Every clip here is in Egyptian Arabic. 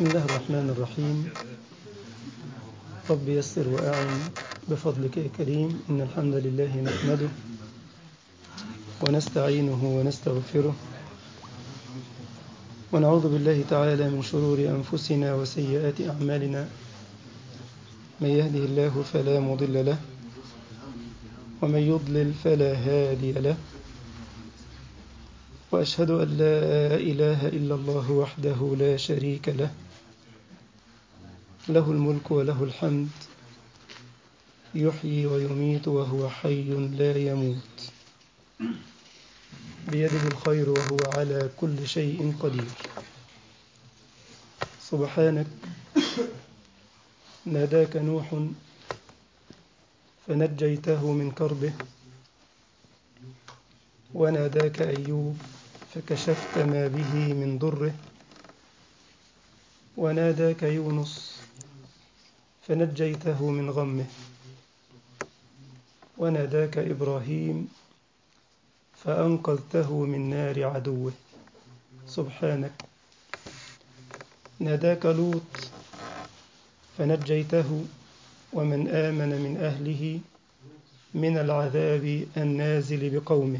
بسم الله الرحمن الرحيم رب يسر وأعن بفضلك يا كريم إن الحمد لله نحمده ونستعينه ونستغفره ونعوذ بالله تعالى من شرور أنفسنا وسيئات أعمالنا من يهده الله فلا مضل له ومن يضلل فلا هادي له وأشهد أن لا إله إلا الله وحده لا شريك له له الملك وله الحمد يحيي ويميت وهو حي لا يموت بيده الخير وهو على كل شيء قدير سبحانك ناداك نوح فنجيته من كربه وناداك أيوب فكشفت ما به من ضره وناداك يونس فنجيته من غمه وناداك إبراهيم فأنقذته من نار عدوه سبحانك ناداك لوط فنجيته ومن آمن من أهله من العذاب النازل بقومه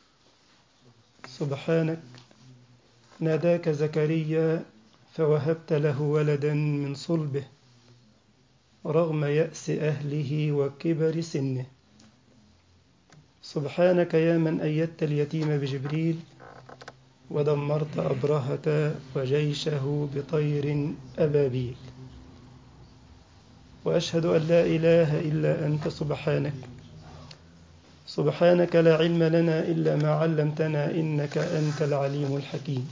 سبحانك ناداك زكريا فوهبت له ولدا من صلبه رغم يأس أهله وكبر سنه سبحانك يا من أيدت اليتيم بجبريل ودمرت أبرهة وجيشه بطير أبابيل وأشهد أن لا إله إلا أنت سبحانك سبحانك لا علم لنا إلا ما علمتنا إنك أنت العليم الحكيم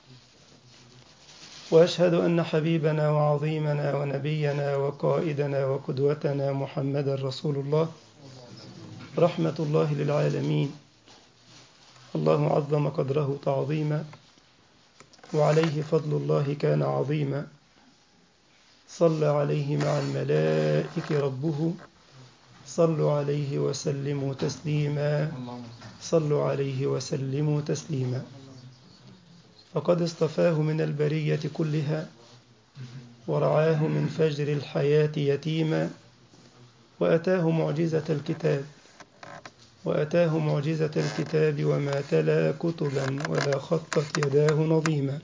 وأشهد أن حبيبنا وعظيمنا ونبينا وقائدنا وقدوتنا محمد رسول الله رحمة الله للعالمين الله عظم قدره تعظيما وعليه فضل الله كان عظيما صلى عليه مع الملائكة ربه صلوا عليه وسلموا تسليما صلوا عليه وسلموا تسليما فقد اصطفاه من البرية كلها ورعاه من فجر الحياة يتيما وأتاه معجزة الكتاب وأتاه معجزة الكتاب وما تلا كتبا ولا خطت يداه نظيما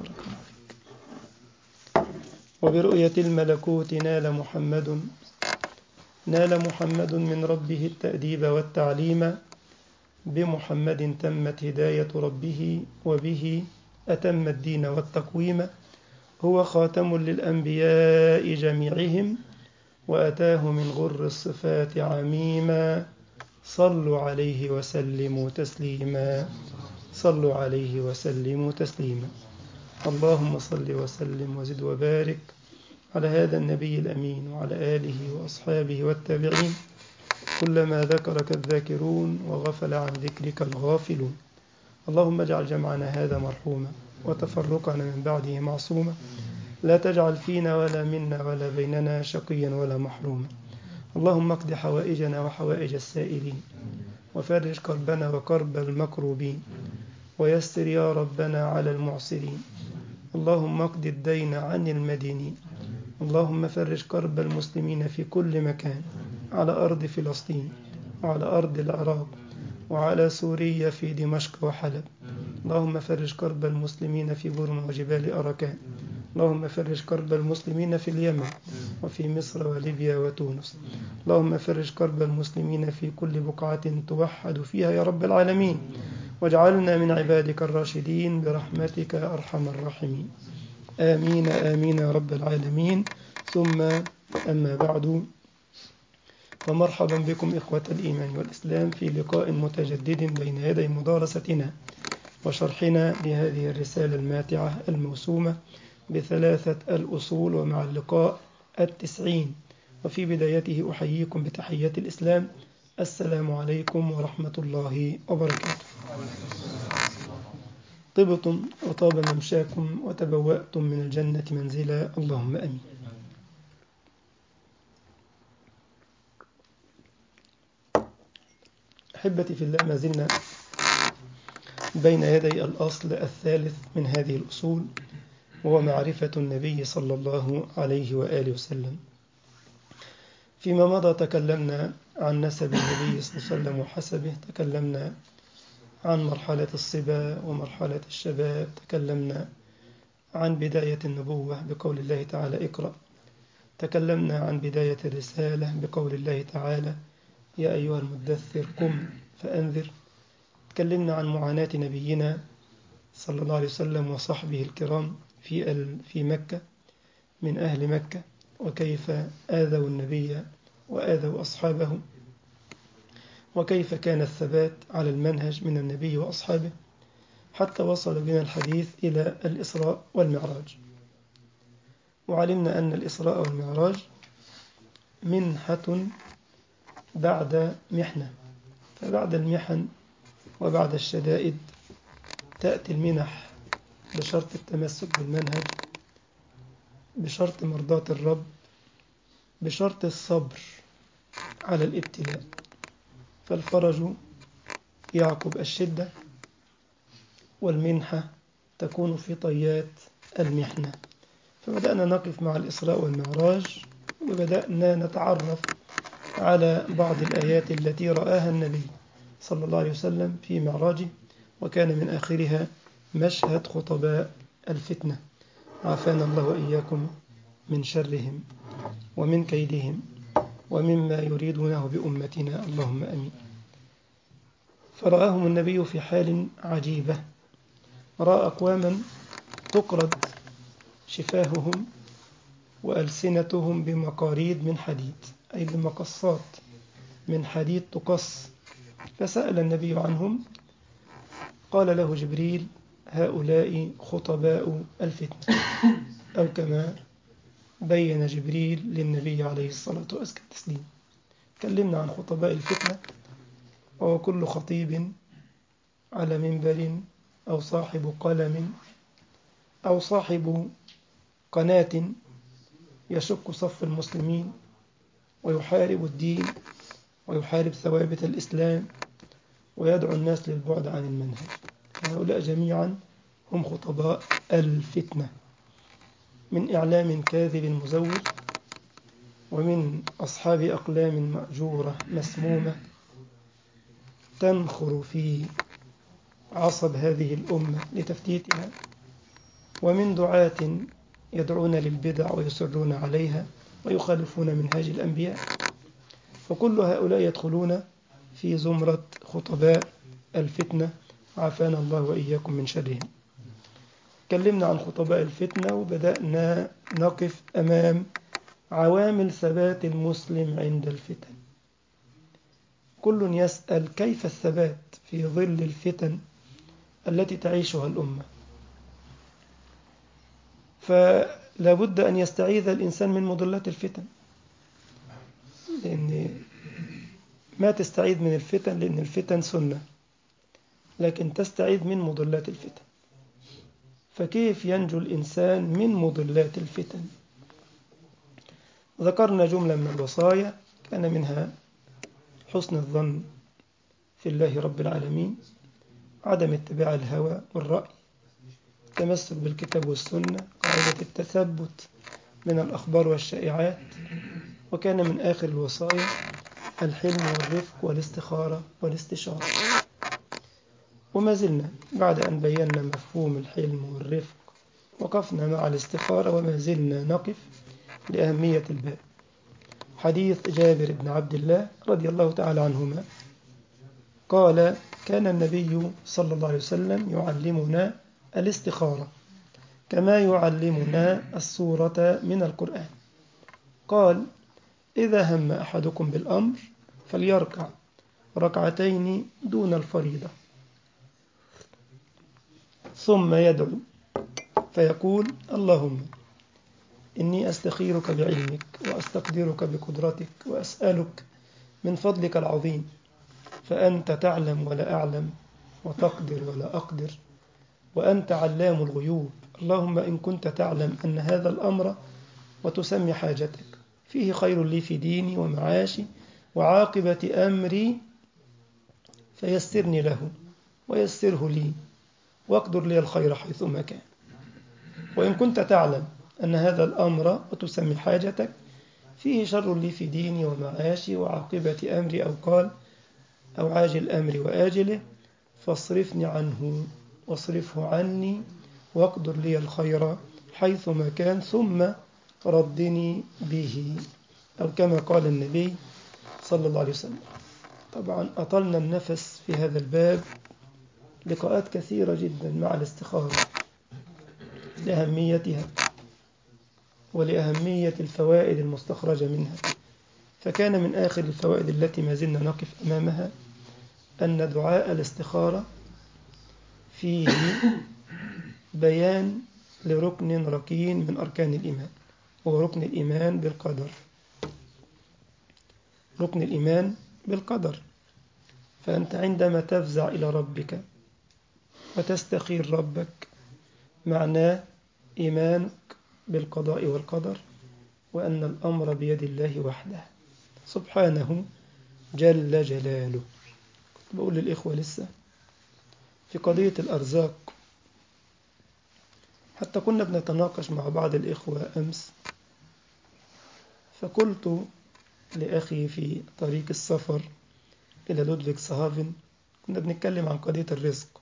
وبرؤية الملكوت نال محمد نال محمد من ربه التأديب والتعليم بمحمد تمت هداية ربه وبه أتم الدين والتقويم هو خاتم للأنبياء جميعهم وأتاه من غر الصفات عميما صلوا عليه وسلموا تسليما صلوا عليه وسلموا تسليما اللهم صل وسلم وزد وبارك على هذا النبي الأمين وعلى آله وأصحابه والتابعين كلما ذكرك الذاكرون وغفل عن ذكرك الغافلون اللهم اجعل جمعنا هذا مرحوما وتفرقنا من بعده معصوما لا تجعل فينا ولا منا ولا بيننا شقيا ولا محروما اللهم اقض حوائجنا وحوائج السائلين وفرج كربنا وكرب المكروبين ويسر يا ربنا على المعسرين اللهم اقض الدين عن المدينين اللهم فرج كرب المسلمين في كل مكان على أرض فلسطين وعلى أرض العراق وعلى سوريا في دمشق وحلب اللهم فرج كرب المسلمين في بورما وجبال أركان اللهم فرج كرب المسلمين في اليمن وفي مصر وليبيا وتونس اللهم فرج كرب المسلمين في كل بقعة توحد فيها يا رب العالمين واجعلنا من عبادك الراشدين برحمتك أرحم الراحمين آمين آمين يا رب العالمين ثم أما بعد فمرحبا بكم إخوة الإيمان والإسلام في لقاء متجدد بين يدي مدارستنا وشرحنا لهذه الرسالة الماتعة الموسومة بثلاثة الأصول ومع اللقاء التسعين وفي بدايته أحييكم بتحية الإسلام السلام عليكم ورحمة الله وبركاته طبتم وطاب ممشاكم وتبوأتم من الجنة منزلا اللهم أمين أحبتي في الله ما زلنا بين يدي الأصل الثالث من هذه الأصول وهو معرفة النبي صلى الله عليه وآله وسلم فيما مضى تكلمنا عن نسب النبي صلى الله عليه وسلم وحسبه تكلمنا عن مرحلة الصبا ومرحلة الشباب تكلمنا عن بداية النبوة بقول الله تعالى اقرأ تكلمنا عن بداية الرسالة بقول الله تعالى يا أيها المدثر قم فأنذر تكلمنا عن معاناة نبينا صلى الله عليه وسلم وصحبه الكرام في في مكة من أهل مكة وكيف آذوا النبي وآذوا أصحابه وكيف كان الثبات على المنهج من النبي وأصحابه حتى وصل بنا الحديث إلى الإسراء والمعراج وعلمنا أن الإسراء والمعراج منحة بعد محنة فبعد المحن وبعد الشدائد تأتي المنح بشرط التمسك بالمنهج بشرط مرضاة الرب بشرط الصبر على الابتلاء فالفرج يعقب الشدة والمنحة تكون في طيات المحنة فبدأنا نقف مع الإسراء والمعراج وبدأنا نتعرف على بعض الآيات التي رآها النبي صلى الله عليه وسلم في معراجه وكان من آخرها مشهد خطباء الفتنة عافانا الله وإياكم من شرهم ومن كيدهم ومما يريدونه بأمتنا اللهم أمين فرآهم النبي في حال عجيبة رأى أقواما تقرض شفاههم وألسنتهم بمقاريد من حديد أي بمقصات من حديد تقص فسأل النبي عنهم قال له جبريل هؤلاء خطباء الفتنة أو كما بين جبريل للنبي عليه الصلاة والسلام تكلمنا عن خطباء الفتنة وهو كل خطيب على منبر أو صاحب قلم أو صاحب قناة يشق صف المسلمين ويحارب الدين ويحارب ثوابت الإسلام ويدعو الناس للبعد عن المنهج هؤلاء جميعا هم خطباء الفتنة من إعلام كاذب مزور ومن أصحاب أقلام مأجورة مسمومة تنخر في عصب هذه الأمة لتفتيتها ومن دعاة يدعون للبدع ويسرون عليها ويخالفون منهاج الأنبياء فكل هؤلاء يدخلون في زمرة خطباء الفتنة عافانا الله وإياكم من شرهم تكلمنا عن خطباء الفتنة وبدأنا نقف أمام عوامل ثبات المسلم عند الفتن كل يسأل كيف الثبات في ظل الفتن التي تعيشها الأمة فلا بد أن يستعيذ الإنسان من مضلات الفتن لأن ما تستعيذ من الفتن لأن الفتن سنة لكن تستعيذ من مضلات الفتن فكيف ينجو الإنسان من مضلات الفتن ذكرنا جملة من الوصايا كان منها حسن الظن في الله رب العالمين عدم اتباع الهوى والرأي التمسك بالكتاب والسنة قاعدة التثبت من الأخبار والشائعات وكان من آخر الوصايا الحلم والرفق والاستخارة والاستشارة وما زلنا بعد أن بينا مفهوم الحلم والرفق وقفنا مع الاستخارة وما زلنا نقف لأهمية الباب حديث جابر بن عبد الله رضي الله تعالى عنهما قال كان النبي صلى الله عليه وسلم يعلمنا الاستخارة كما يعلمنا السورة من القرآن قال إذا هم أحدكم بالأمر فليركع ركعتين دون الفريضة ثم يدعو فيقول اللهم إني أستخيرك بعلمك وأستقدرك بقدرتك وأسألك من فضلك العظيم فأنت تعلم ولا أعلم وتقدر ولا أقدر وأنت علام الغيوب اللهم إن كنت تعلم أن هذا الأمر وتسمي حاجتك فيه خير لي في ديني ومعاشي وعاقبة أمري فيسرني له ويسره لي واقدر لي الخير حيثما كان وإن كنت تعلم أن هذا الأمر وتسمي حاجتك فيه شر لي في ديني ومعاشي وعاقبة أمري أو قال أو عاجل أمري وآجله فاصرفني عنه واصرفه عني واقدر لي الخير حيثما كان ثم ردني به أو كما قال النبي صلى الله عليه وسلم طبعا أطلنا النفس في هذا الباب لقاءات كثيرة جدا مع الاستخارة لأهميتها ولأهمية الفوائد المستخرجة منها فكان من آخر الفوائد التي ما زلنا نقف أمامها أن دعاء الاستخارة فيه بيان لركن ركين من أركان الإيمان هو ركن الإيمان بالقدر ركن الإيمان بالقدر فأنت عندما تفزع إلى ربك وتستخير ربك معناه إيمانك بالقضاء والقدر وأن الأمر بيد الله وحده سبحانه جل جلاله كنت بقول للإخوة لسه في قضية الأرزاق حتى كنا بنتناقش مع بعض الإخوة أمس فقلت لأخي في طريق السفر إلى لودفيك سهافن كنا بنتكلم عن قضية الرزق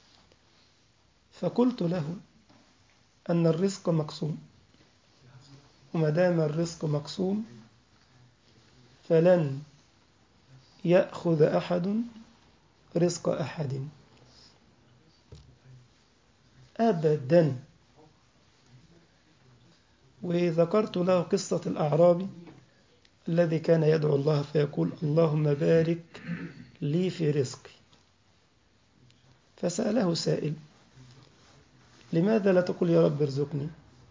فقلت له أن الرزق مقسوم وما دام الرزق مقسوم فلن يأخذ أحد رزق أحد أبدا وذكرت له قصة الأعرابي الذي كان يدعو الله فيقول اللهم بارك لي في رزقي فسأله سائل لماذا لا تقول يا رب ارزقني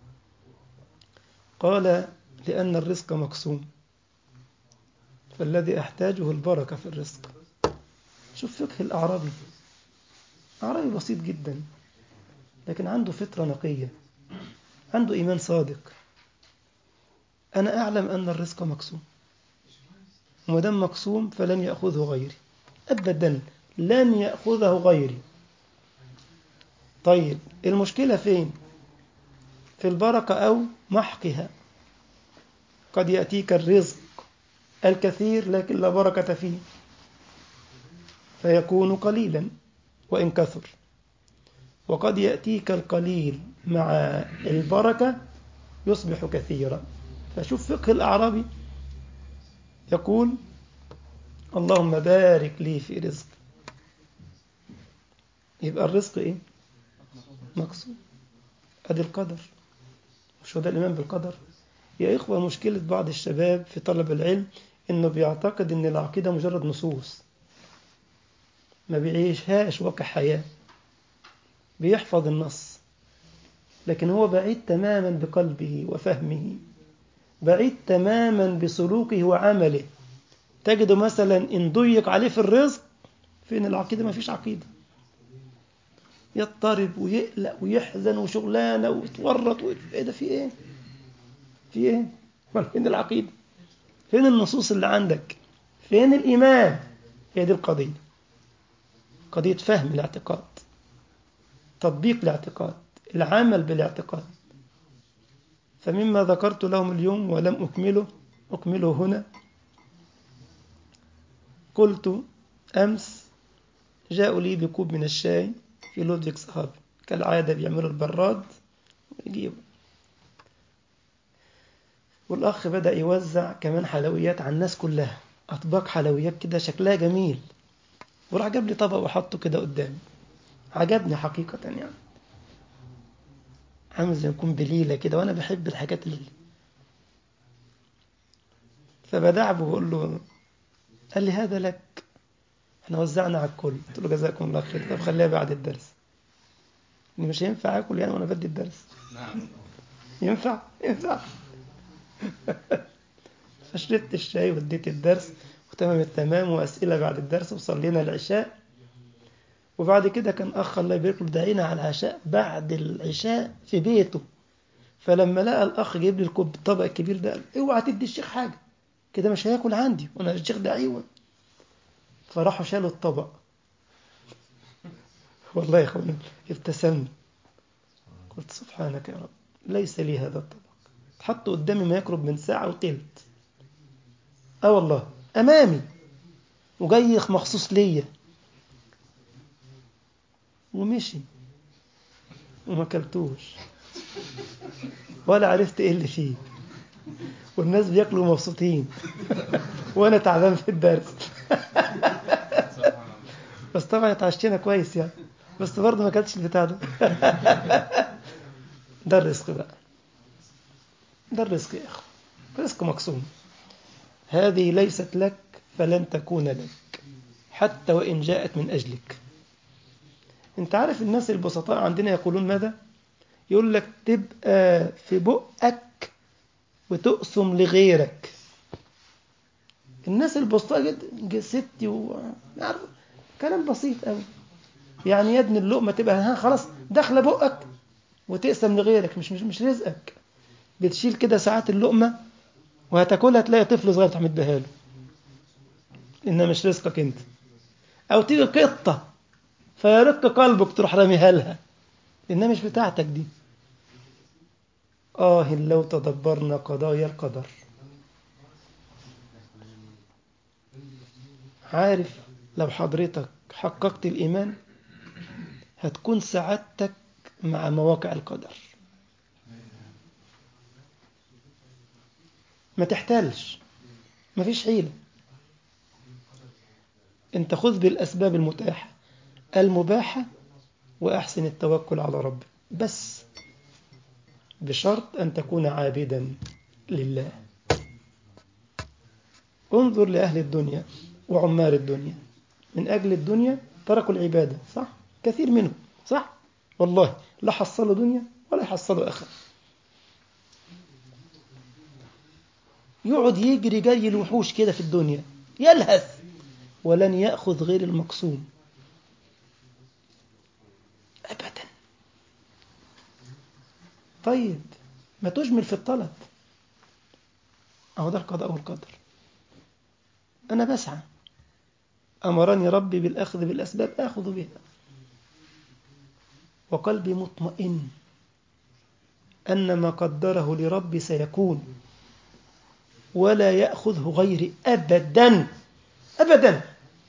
قال لأن الرزق مقسوم فالذي أحتاجه البركة في الرزق شوف فقه الأعرابي أعرابي بسيط جدا لكن عنده فطرة نقية عنده إيمان صادق أنا أعلم أن الرزق مقسوم وما دام مقسوم فلن يأخذه غيري أبدا لن يأخذه غيري طيب المشكلة فين في البركة أو محقها قد يأتيك الرزق الكثير لكن لا بركة فيه فيكون قليلا وإن كثر وقد يأتيك القليل مع البركة يصبح كثيرا فشوف فقه الأعرابي يقول اللهم بارك لي في رزق يبقى الرزق إيه مقصود أدي القدر مش هو ده الإيمان بالقدر يا إخوة مشكلة بعض الشباب في طلب العلم إنه بيعتقد إن العقيدة مجرد نصوص ما بيعيشهاش واقع حياة بيحفظ النص لكن هو بعيد تماما بقلبه وفهمه بعيد تماما بسلوكه وعمله تجد مثلا إن ضيق عليه في الرزق فين العقيدة ما فيش عقيدة يضطرب ويقلق ويحزن وشغلانة ويتورط و... ايه ده في ايه في ايه فين العقيدة فين النصوص اللي عندك فين الإيمان هي دي القضية قضية فهم الاعتقاد تطبيق الاعتقاد العمل بالاعتقاد فمما ذكرت لهم اليوم ولم أكمله أكمله هنا قلت أمس جاءوا لي بكوب من الشاي في لودفيك صحابي كالعادة بيعملوا البراد ويجيبوا والأخ بدأ يوزع كمان حلويات على الناس كلها أطباق حلويات كده شكلها جميل وراح جاب لي طبق وحطه كده قدامي عجبني حقيقة يعني عامل زي يكون بليلة كده وأنا بحب الحاجات اللي فبدعبه بقول له قال لي هذا لك احنا وزعنا على الكل قلت له جزاكم الله خير طب خليها بعد الدرس إن مش هينفع اكل يعني وانا بدي الدرس نعم ينفع ينفع فشربت الشاي واديت الدرس وتمام التمام واسئله بعد الدرس وصلينا العشاء وبعد كده كان اخ الله يبارك له دعينا على العشاء بعد العشاء في بيته فلما لقى الاخ جايب لي الكوب الطبق الكبير ده قال اوعى تدي الشيخ حاجه كده مش هياكل عندي وانا الشيخ ده عيون فراحوا شالوا الطبق والله يا اخوانا ابتسمت قلت سبحانك يا رب ليس لي هذا الطبق تحط قدامي ما يقرب من ساعة وتلت اه والله امامي وجاي مخصوص ليا ومشي وما كلتوش ولا عرفت ايه اللي فيه والناس بياكلوا مبسوطين وانا تعبان في الدرس بس طبعا اتعشينا كويس يعني بس برضه ما كانتش البتاع ده ده الرزق بقى ده الرزق يا اخو رزق مقسوم هذه ليست لك فلن تكون لك حتى وإن جاءت من أجلك انت عارف الناس البسطاء عندنا يقولون ماذا يقول لك تبقى في بقك وتقسم لغيرك الناس البسطاء جدا ستي و عارف كلام بسيط قوي يعني يا ابن اللقمه تبقى ها خلاص داخله بقك وتقسم لغيرك مش مش مش رزقك بتشيل كده ساعات اللقمه وهتاكلها تلاقي طفل صغير تروح مديها له انها مش رزقك انت او تيجي قطه فيرق قلبك تروح راميها لها لانها مش بتاعتك دي آه لو تدبرنا قضايا القدر عارف لو حضرتك حققت الإيمان هتكون سعادتك مع مواقع القدر ما تحتالش ما فيش حيلة انت خذ بالأسباب المتاحة المباحة وأحسن التوكل على ربك بس بشرط أن تكون عابدا لله انظر لأهل الدنيا وعمار الدنيا من أجل الدنيا تركوا العبادة صح؟ كثير منهم صح؟ والله لا حصلوا دنيا ولا يحصلوا آخر يقعد يجري جري الوحوش كده في الدنيا يلهث ولن يأخذ غير المقسوم أبدا طيب ما تجمل في الطلب أهو ده القضاء والقدر أنا بسعى أمرني ربي بالأخذ بالأسباب آخذ بها وقلبي مطمئن أن ما قدره لربي سيكون ولا يأخذه غيري أبدا أبدا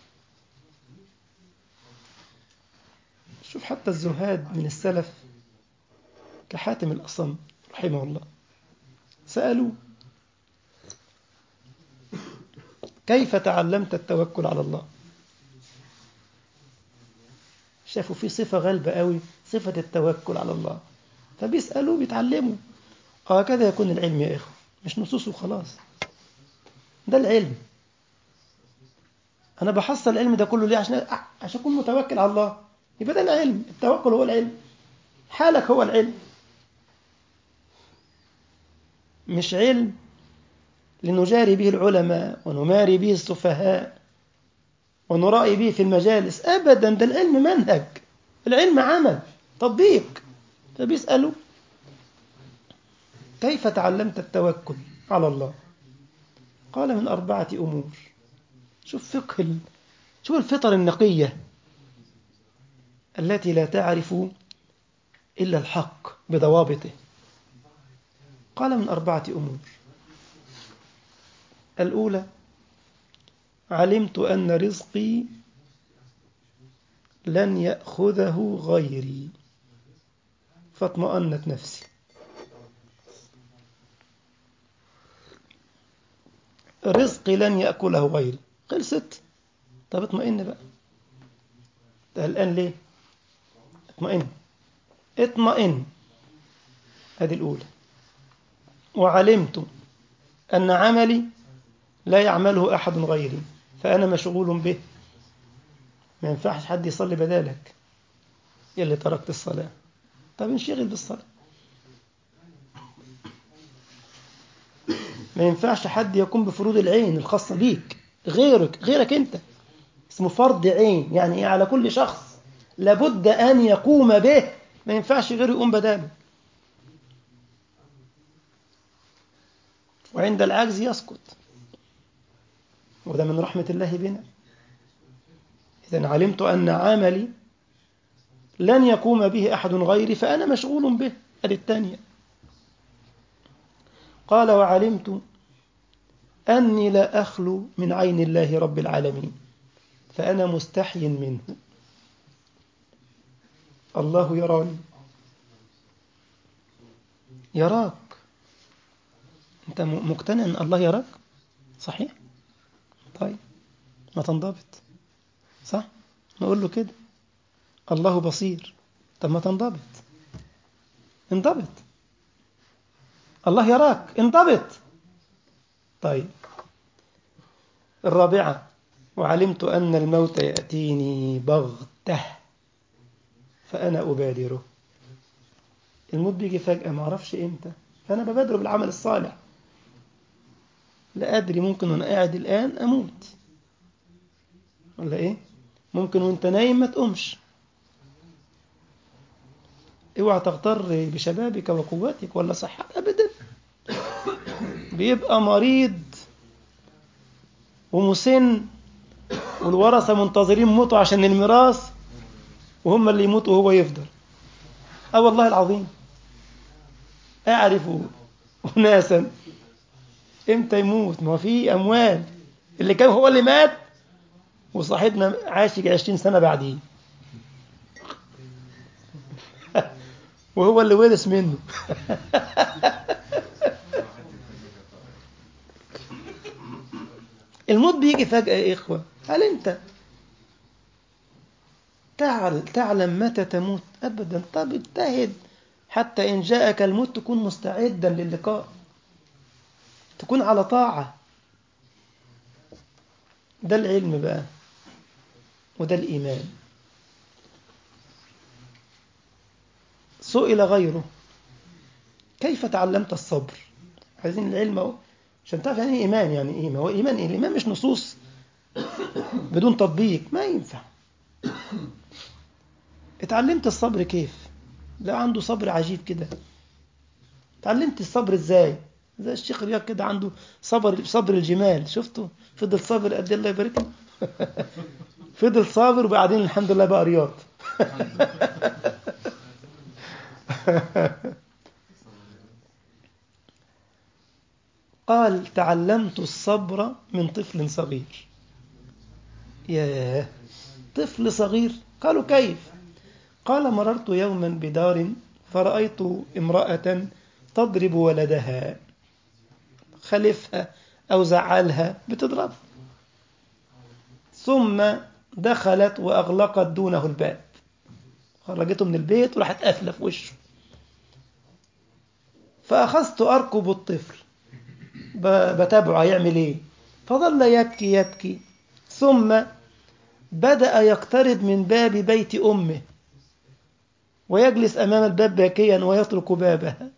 شوف حتى الزهاد من السلف كحاتم الأصم رحمه الله سألوا كيف تعلمت التوكل على الله شافوا في صفة غالبة قوي صفة التوكل على الله فبيسألوا بيتعلموا هكذا يكون العلم يا إخوة مش نصوص وخلاص ده العلم أنا بحصل العلم ده كله ليه عشان عشان أكون متوكل على الله يبقى ده العلم التوكل هو العلم حالك هو العلم مش علم لنجاري به العلماء ونماري به السفهاء ونرائي به في المجالس أبدا ده العلم منهج العلم عمل تطبيق فبيسألوا كيف تعلمت التوكل على الله قال من أربعة أمور شوف فقه ال... شوف الفطر النقية التي لا تعرف إلا الحق بضوابطه قال من أربعة أمور الأولى علمت أن رزقي لن يأخذه غيري فاطمأنت نفسي رزقي لن يأكله غيري خلصت طب اطمئن بقى الآن ليه اطمئن اطمئن هذه الأولى وعلمت أن عملي لا يعمله أحد غيري فأنا مشغول به ما ينفعش حد يصلي بدالك اللي تركت الصلاة طب انشغل بالصلاة ما ينفعش حد يقوم بفروض العين الخاصة بيك غيرك غيرك انت اسمه فرض عين يعني على كل شخص لابد أن يقوم به ما ينفعش غيره يقوم بداله وعند العجز يسكت وده من رحمة الله بنا إذا علمت أن عملي لن يقوم به أحد غيري فأنا مشغول به هذه الثانية قال وعلمت أني لا أخلو من عين الله رب العالمين فأنا مستحي منه الله يراني يراك أنت مقتنع أن الله يراك صحيح طيب ما تنضبط صح نقول له كده الله بصير طب ما تنضبط انضبط الله يراك انضبط طيب الرابعة وعلمت أن الموت يأتيني بغتة فأنا أبادره الموت بيجي فجأة ما أعرفش إمتى فأنا ببادره بالعمل الصالح لا أدري ممكن وأنا قاعد الآن أموت ولا إيه ممكن وأنت نايم ما تقومش اوعى تغتر بشبابك وقوتك ولا صحتك أبدا بيبقى مريض ومسن والورثة منتظرين موته عشان الميراث وهم اللي يموتوا وهو يفضل اه والله العظيم اعرف اناسا امتى يموت ما هو في اموال اللي كان هو اللي مات وصاحبنا عاش 20 سنه بعديه وهو اللي ورث منه الموت بيجي فجأة يا إخوة هل أنت تعلم متى تموت أبدا طب اجتهد حتى إن جاءك الموت تكون مستعدا للقاء تكون على طاعة ده العلم بقى وده الإيمان سئل غيره كيف تعلمت الصبر عايزين العلم اهو عشان تعرف يعني ايه ايمان يعني ايه ما هو ايمان ايه الايمان مش نصوص بدون تطبيق ما ينفع اتعلمت الصبر كيف لا عنده صبر عجيب كده اتعلمت الصبر ازاي زي الشيخ رياض كده عنده صبر صبر الجمال شفته فضل صابر قد الله يبارك له فضل صابر وبعدين الحمد لله بقى رياض قال تعلمت الصبر من طفل صغير ياه طفل صغير قالوا كيف قال مررت يوما بدار فرأيت امرأة تضرب ولدها خلفها أو زعلها بتضرب ثم دخلت وأغلقت دونه الباب خرجته من البيت وراحت قافلة في وشه فأخذت أركب الطفل بتابعه يعمل إيه فظل يبكي يبكي ثم بدأ يقترب من باب بيت أمه ويجلس أمام الباب باكيا ويترك بابها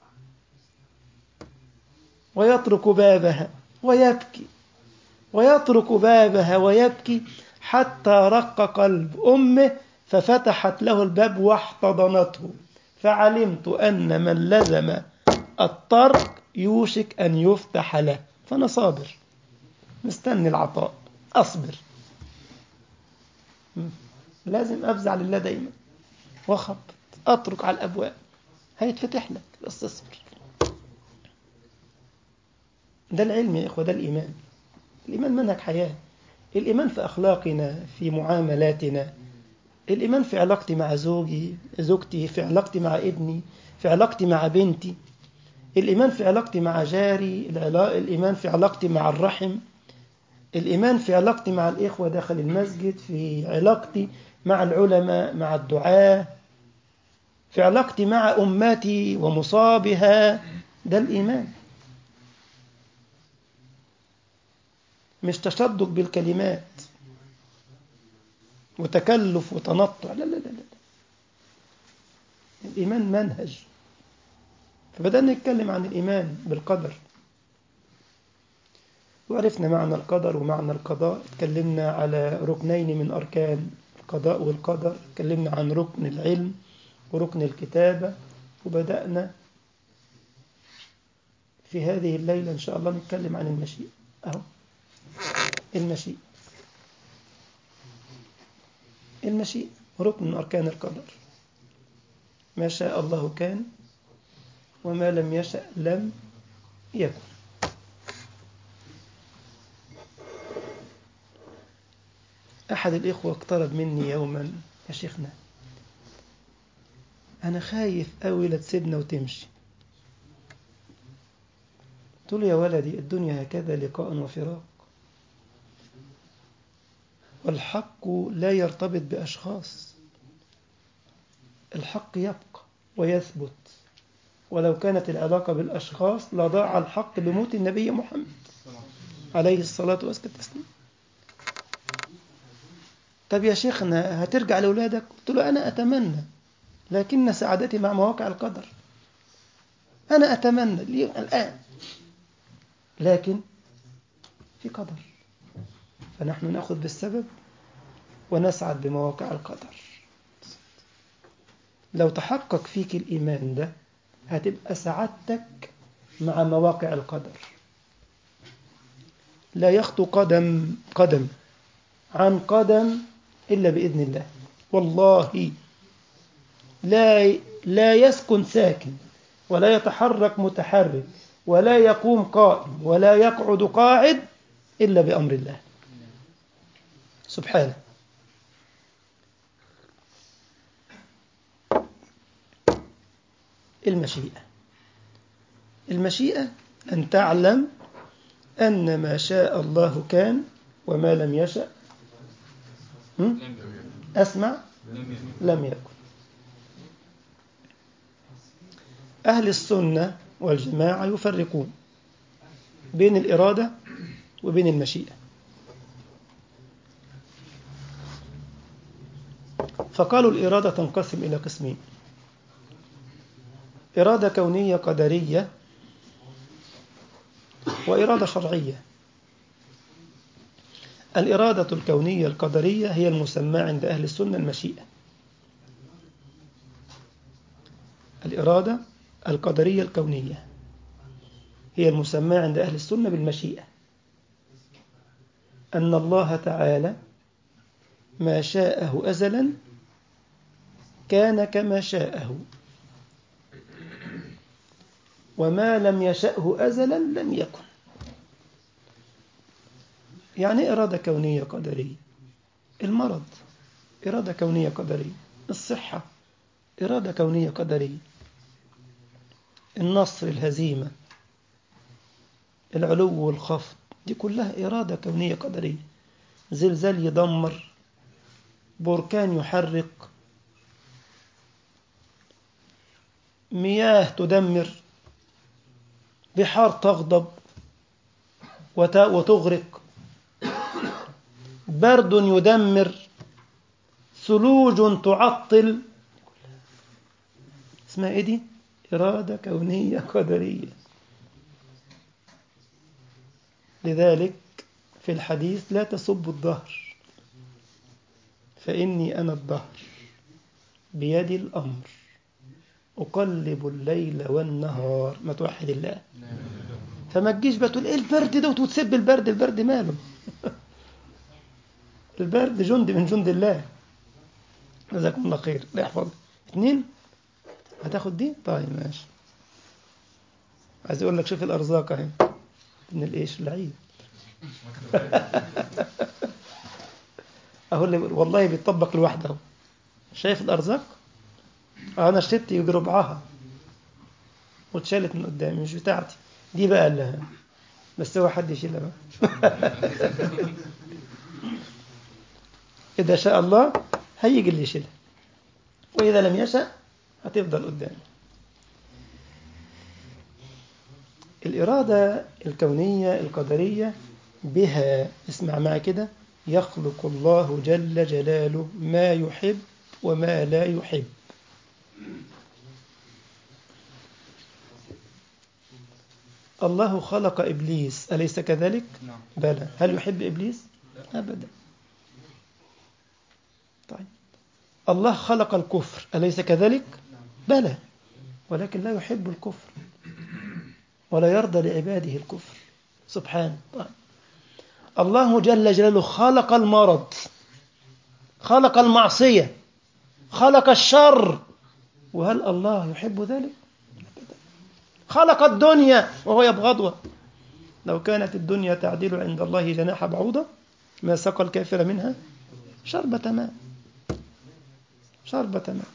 ويترك بابها ويبكي ويترك بابها ويبكي حتى رق قلب أمه ففتحت له الباب واحتضنته فعلمت أن من لزم الطرق يوشك أن يفتح له فأنا صابر مستني العطاء أصبر لازم أفزع لله دايما وخبط أترك على الأبواب هيتفتح لك بس اصبر ده العلم يا إخوة ده الإيمان الإيمان منهج حياة الإيمان في أخلاقنا في معاملاتنا الإيمان في علاقتي مع زوجي زوجتي في علاقتي مع ابني في علاقتي مع بنتي الإيمان في علاقتي مع جاري الإيمان في علاقتي مع الرحم الإيمان في علاقتي مع الإخوة داخل المسجد في علاقتي مع العلماء مع الدعاة في علاقتي مع أمتي ومصابها ده الإيمان مش تشدق بالكلمات وتكلف وتنطع لا لا لا لا الإيمان منهج فبدأنا نتكلم عن الإيمان بالقدر وعرفنا معنى القدر ومعنى القضاء اتكلمنا على ركنين من أركان القضاء والقدر اتكلمنا عن ركن العلم وركن الكتابة وبدأنا في هذه الليلة إن شاء الله نتكلم عن المشيئة أهو المشيئة المشيئة ركن من أركان القدر ما شاء الله كان وما لم يشأ لم يكن أحد الإخوة اقترب مني يوما يا شيخنا أنا خايف أوي لا تسيبنا وتمشي قلت له يا ولدي الدنيا هكذا لقاء وفراق والحق لا يرتبط بأشخاص الحق يبقى ويثبت ولو كانت العلاقة بالأشخاص لضاع الحق بموت النبي محمد عليه الصلاة والسلام طب يا شيخنا هترجع لأولادك قلت له أنا أتمنى لكن سعادتي مع مواقع القدر أنا أتمنى اليوم الآن لكن في قدر فنحن نأخذ بالسبب ونسعد بمواقع القدر لو تحقق فيك الإيمان ده هتبقى سعادتك مع مواقع القدر لا يخطو قدم قدم عن قدم إلا بإذن الله والله لا لا يسكن ساكن ولا يتحرك متحرك ولا يقوم قائم ولا يقعد قاعد إلا بأمر الله سبحانه المشيئة المشيئة أن تعلم أن ما شاء الله كان وما لم يشأ أسمع لم يكن أهل السنة والجماعة يفرقون بين الإرادة وبين المشيئة فقالوا الإرادة تنقسم إلى قسمين إرادة كونية قدرية وإرادة شرعية الإرادة الكونية القدرية هي المسمى عند أهل السنة المشيئة الإرادة القدرية الكونية هي المسمى عند أهل السنة بالمشيئة أن الله تعالى ما شاءه أزلا كان كما شاءه وما لم يشأه أزلا لم يكن يعني إرادة كونية قدرية المرض إرادة كونية قدرية الصحة إرادة كونية قدرية النصر الهزيمة العلو والخفض دي كلها إرادة كونية قدرية زلزال يدمر بركان يحرق مياه تدمر بحار تغضب وتغرق برد يدمر ثلوج تعطل اسمها ايه دي إرادة كونية قدرية لذلك في الحديث لا تسب الظهر فإني أنا الظهر بيدي الأمر أقلب الليل والنهار ما توحد الله فما تجيش بقى تقول ايه البرد ده وتسب البرد البرد ماله البرد جند من جند الله جزاكم الله خير لا يحفظ اثنين هتاخد دي طيب ماشي عايز اقول لك شوف الارزاق اهي من الايش العيب اهو اللي والله بيطبق لوحده شايف الارزاق انا اشتريت يجي ربعها واتشالت من قدامي مش بتاعتي دي بقى اللي بس هو حد يشيلها بقى إذا شاء الله هيجي اللي يشيلها وإذا لم يشأ هتفضل قدامي الإرادة الكونية القدرية بها اسمع معي كده يخلق الله جل جلاله ما يحب وما لا يحب الله خلق إبليس أليس كذلك؟ نعم بلى هل يحب إبليس؟ أبدا طيب الله خلق الكفر أليس كذلك؟ بلى ولكن لا يحب الكفر ولا يرضى لعباده الكفر سبحانه طيب. الله جل جلاله خلق المرض خلق المعصية خلق الشر وهل الله يحب ذلك خلق الدنيا وهو يبغضها لو كانت الدنيا تعدل عند الله جناح بعوضة ما سقى الكافر منها شربة ماء شربة ماء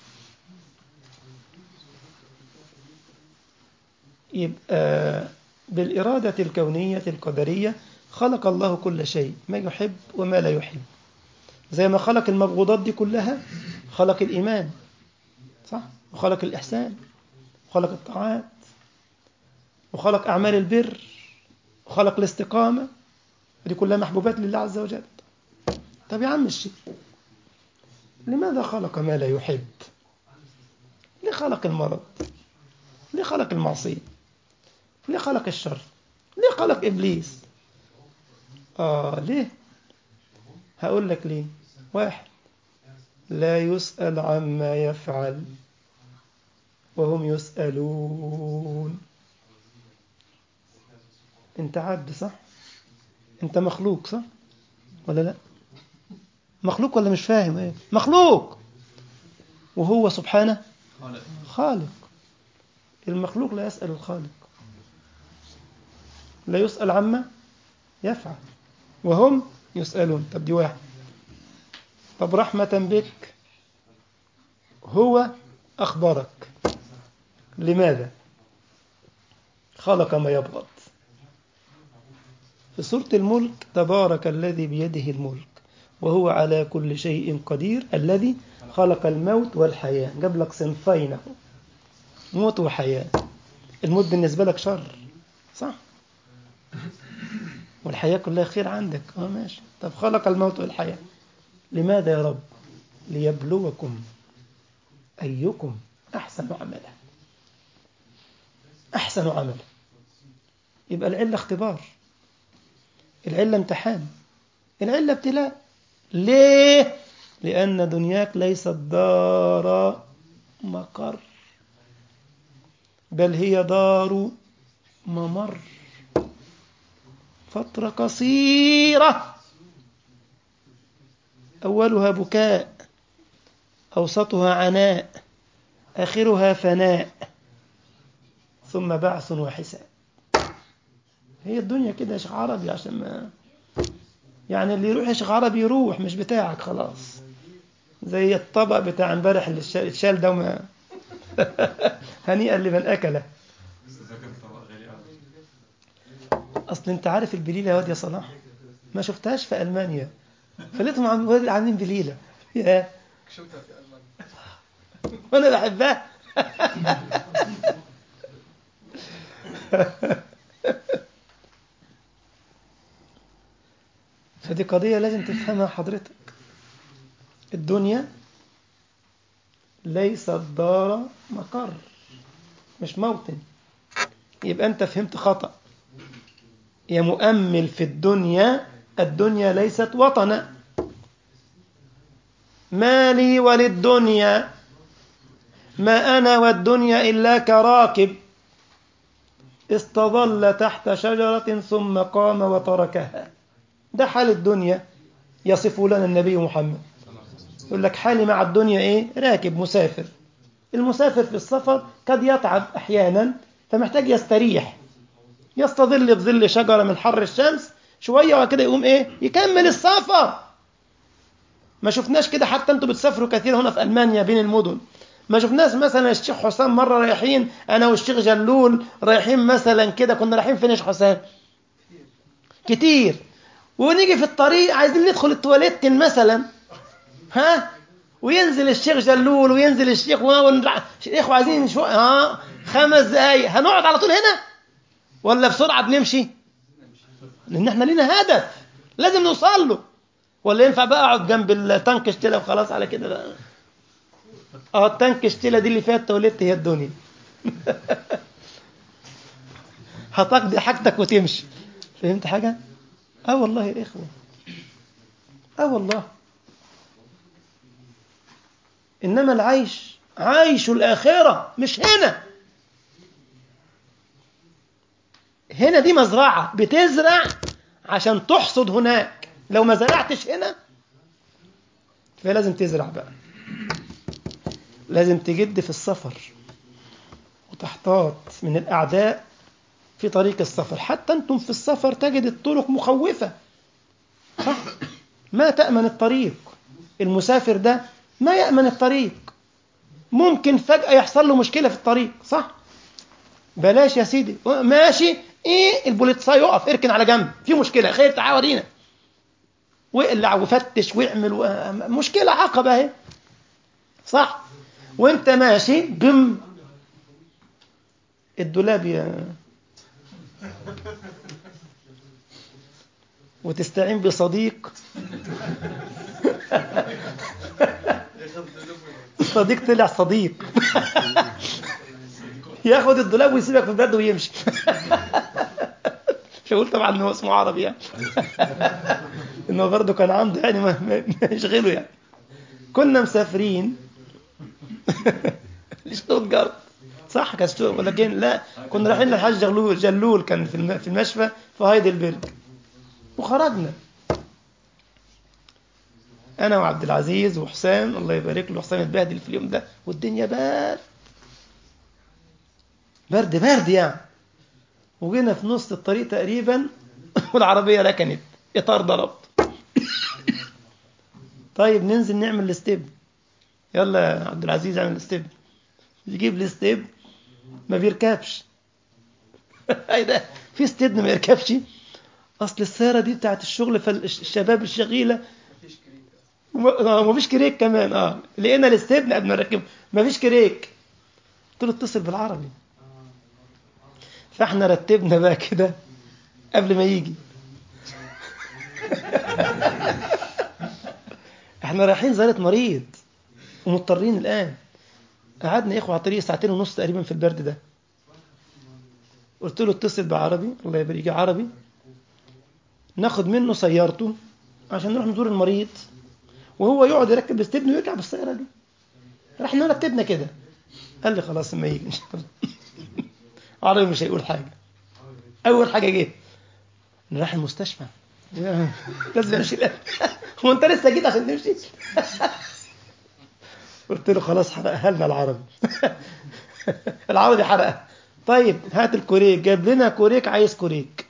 يبقى بالإرادة الكونية القدرية خلق الله كل شيء ما يحب وما لا يحب زي ما خلق المبغوضات دي كلها خلق الإيمان صح وخلق الإحسان وخلق الطاعات وخلق أعمال البر وخلق الاستقامة دي كلها محبوبات لله عز وجل طب يا عم الشيخ لماذا خلق ما لا يحب ليه خلق المرض ليه خلق المعصية ليه خلق الشر ليه خلق إبليس آه ليه هقول لك ليه واحد لا يسأل عما يفعل وهم يسألون انت عبد صح انت مخلوق صح ولا لا مخلوق ولا مش فاهم ايه مخلوق وهو سبحانه خالق المخلوق لا يسأل الخالق لا يسأل عما يفعل وهم يسألون طب دي واحد طب رحمة بك هو أخبرك لماذا خلق ما يبغض في سورة الملك تبارك الذي بيده الملك وهو على كل شيء قدير الذي خلق الموت والحياة جاب لك صنفين اهو موت وحياة الموت بالنسبة لك شر صح والحياة كلها خير عندك اه ماشي طب خلق الموت والحياة لماذا يا رب ليبلوكم أيكم أحسن عملا أحسن عملا يبقى العلة اختبار العلة امتحان العلة ابتلاء ليه؟ لأن دنياك ليست دار مقر بل هي دار ممر فترة قصيرة أولها بكاء أوسطها عناء آخرها فناء ثم بعث وحساب هي الدنيا كده يا شيخ عربي عشان ما يعني اللي يروح يا شيخ عربي يروح مش بتاعك خلاص زي الطبق بتاع امبارح اللي اتشال ده وما هنيئا لمن اكله اصل انت عارف البليله يا واد يا صلاح ما شفتهاش في المانيا خليتهم عم عاملين بليله يا شفتها في المانيا وانا بحبها فدي قضية لازم تفهمها حضرتك الدنيا ليست دار مقر مش موطن يبقى أنت فهمت خطأ يا مؤمل في الدنيا الدنيا ليست وطنا ما لي وللدنيا ما أنا والدنيا إلا كراكب استظل تحت شجرة ثم قام وتركها ده حال الدنيا يصف لنا النبي محمد يقول لك حالي مع الدنيا ايه راكب مسافر المسافر في السفر قد يتعب احيانا فمحتاج يستريح يستظل بظل شجرة من حر الشمس شوية وكده يقوم ايه يكمل السفر ما شفناش كده حتى انتوا بتسافروا كثير هنا في المانيا بين المدن ما شفناش مثلا الشيخ حسام مرة رايحين انا والشيخ جلول رايحين مثلا كده كنا رايحين فين يا شيخ حسام كتير ونيجي في الطريق عايزين ندخل التواليت مثلا ها وينزل الشيخ جلول وينزل الشيخ الاخوه عايزين شو ها خمس دقايق هنقعد على طول هنا ولا بسرعه بنمشي لان احنا لينا هدف لازم نوصل له ولا ينفع بقى اقعد جنب التانك اشتله وخلاص على كده بقى اه التانك اشتله دي اللي فيها التواليت هي الدنيا هتقضي حاجتك وتمشي فهمت حاجه اه والله يا اخوه اه والله انما العيش عيش الاخره مش هنا هنا دي مزرعه بتزرع عشان تحصد هناك لو ما زرعتش هنا فلازم تزرع بقى لازم تجد في السفر وتحتاط من الأعداء في طريق السفر حتى أنتم في السفر تجد الطرق مخوفة صح ما تأمن الطريق المسافر ده ما يأمن الطريق ممكن فجأة يحصل له مشكلة في الطريق صح بلاش يا سيدي ماشي ايه البوليتساي يقف اركن على جنب في مشكلة خير تعال ورينا واقلع وفتش واعمل و... مشكلة عقبة اهي صح وانت ماشي بم الدولاب يا وتستعين بصديق صديق طلع صديق ياخد الدولاب ويسيبك في البلد ويمشي مش هقول طبعا ان هو اسمه عربي يعني انه برضه كان عنده يعني ما, ما يشغله يعني كنا مسافرين لشتوتجارت صح كان ولكن لا كنا رايحين للحاج جلول جلول كان في في المشفى في هايدلبرج وخرجنا انا وعبد العزيز وحسام الله يبارك له حسام اتبهدل في اليوم ده والدنيا برد برد برد يعني وجينا في نص الطريق تقريبا والعربيه ركنت اطار ضرب طيب ننزل نعمل الستيب يلا يا عبد العزيز اعمل الستيب يجيب لي ستيب ما بيركبش اي ده في ستيب ما يركبش اصل السياره دي بتاعت الشغل فالشباب الشغيله ما فيش كريك كمان اه لقينا الاستبن قبل ما نركبه ما فيش كريك قلت له اتصل بالعربي فاحنا رتبنا بقى كده قبل ما يجي احنا رايحين زيارة مريض ومضطرين الان قعدنا يا اخوه على الطريق ساعتين ونص تقريبا في البرد ده قلت له اتصل بعربي الله يبارك عربي ناخد منه سيارته عشان نروح نزور المريض وهو يقعد يركب الاستبن ويرجع بالسياره دي رحنا رتبنا كده قال لي خلاص ما يجي ان شاء الله عربي مش هيقول حاجه اول حاجه جه نروح المستشفى لازم امشي هو انت لسه جيت عشان تمشي قلت له خلاص حرقها لنا العربي العربي حرقها طيب هات الكوريك جاب لنا كوريك عايز كوريك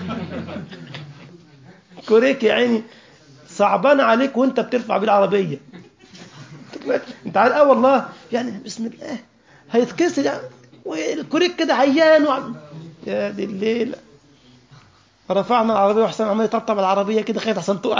كوريك يا عيني صعبان عليك وانت بترفع بيه العربيه انت عارف اه والله يعني بسم الله هيتكسر يعني والكوريك كده عيان وعم... يا دي الليل رفعنا العربيه وحسام عمال يطبطب العربيه كده خايف عشان تقع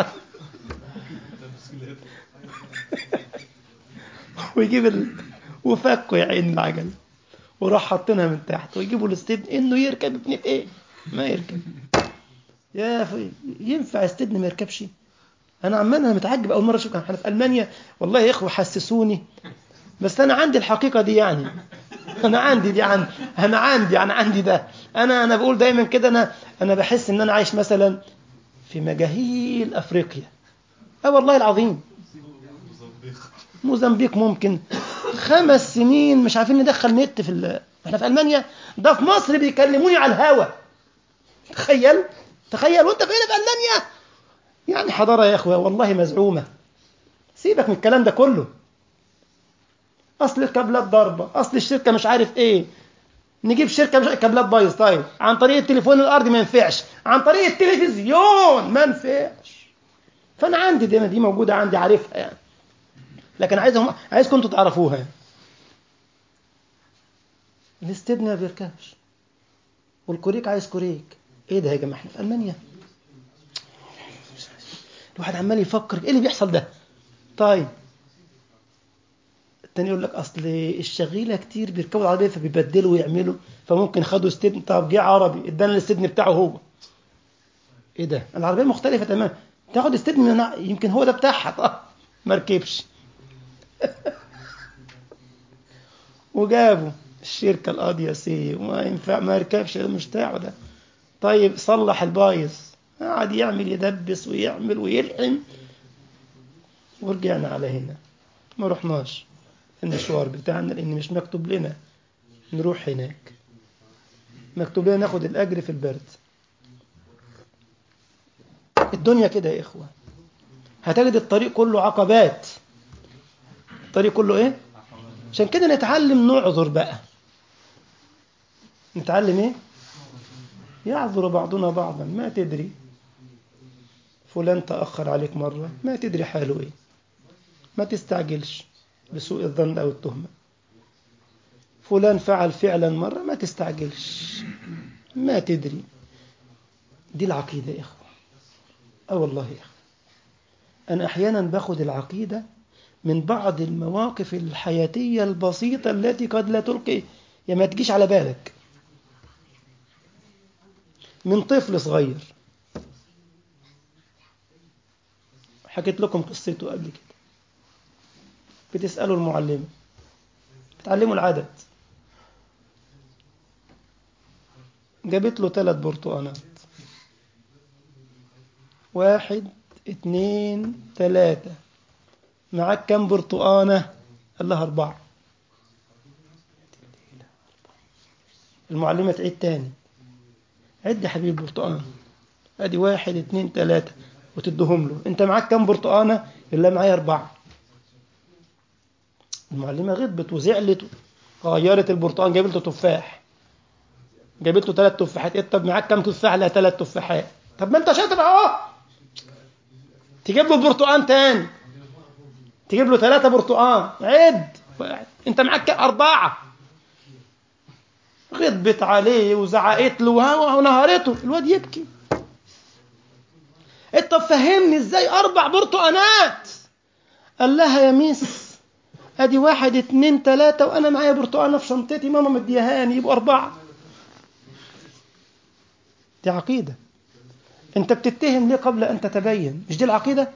ويجيب ال... وفكوا يا عين العجل وراح حاطينها من تحت ويجيبوا الاستبن انه يركب ابن ايه ما يركب يا في ينفع استبن ما يركبش انا عمال انا متعجب اول مره اشوف احنا في المانيا والله يا اخوه حسسوني بس انا عندي الحقيقه دي يعني انا عندي دي عندي انا عندي انا عندي ده انا انا بقول دايما كده انا انا بحس ان انا عايش مثلا في مجاهيل افريقيا اه والله العظيم موزمبيق ممكن خمس سنين مش عارفين ندخل نت في ال... احنا في المانيا ده في مصر بيكلموني على الهوا تخيل تخيل وانت فين في المانيا يعني حضاره يا اخوه والله مزعومه سيبك من الكلام ده كله اصل الكابلات ضربه اصل الشركه مش عارف ايه نجيب شركه مش كابلات بايظ طيب عن طريق التليفون الارضي ما ينفعش عن طريق التلفزيون ما ينفعش فانا عندي دي دي موجوده عندي عارفها يعني لكن عايزهم عايزكم انتوا تعرفوها يعني. الاستبن ما بيركبش والكوريك عايز كوريك ايه ده يا جماعه احنا في المانيا الواحد عمال يفكر ايه اللي بيحصل ده طيب التاني يقول لك اصل الشغيله كتير بيركبوا العربيه فبيبدلوا ويعملوا فممكن خدوا استبن طب جه عربي ادانا الاستبن بتاعه هو ايه ده العربيه مختلفه تماما تاخد استبن من يمكن هو ده بتاعها طب ما ركبش وجابوا الشركه القاضيه سي وما ينفع ما يركبش ده مش بتاعه ده طيب صلح البايظ قعد يعمل يدبس ويعمل ويلحم ورجعنا على هنا ما رحناش المشوار بتاعنا لان مش مكتوب لنا نروح هناك مكتوب لنا ناخد الاجر في البرد الدنيا كده يا اخوه هتجد الطريق كله عقبات الطريق كله ايه عشان كده نتعلم نعذر بقى نتعلم ايه يعذر بعضنا بعضا ما تدري فلان تأخر عليك مرة ما تدري حاله ايه ما تستعجلش بسوء الظن أو التهمة فلان فعل فعلا مرة ما تستعجلش ما تدري دي العقيدة يا إخوة أه والله يا إخوة أنا أحيانا باخد العقيدة من بعض المواقف الحياتية البسيطة التي قد لا تلقي يا ما تجيش على بالك من طفل صغير حكيت لكم قصته قبل كده بتسألوا المعلمة بتعلموا العدد جابت له ثلاث برتقانات واحد اتنين تلاتة معاك كم برتقانة قال لها أربعة المعلمة تعيد تاني عد يا حبيبي برتقان ادي واحد اتنين تلاتة وتدهم له انت معاك كم برتقانة الا معايا اربعة المعلمة غضبت وزعلت غيرت البرتقان جابت له تفاح جابت له ثلاث تفاحات إيه طب معاك كم تفاح لا ثلاث تفاحات طب ما انت شاطر اهو تجيب له برتقان تاني تجيب له ثلاثة برتقان عد انت معاك أربعة غضبت عليه وزعقت له ونهارته الواد يبكي انت فهمني ازاي اربع برتقانات قال لها يا ميس ادي واحد اتنين تلاتة وانا معايا برتقانة في شنطتي ماما مديهاني يبقوا اربعة دي عقيدة انت بتتهم ليه قبل ان تتبين مش دي العقيدة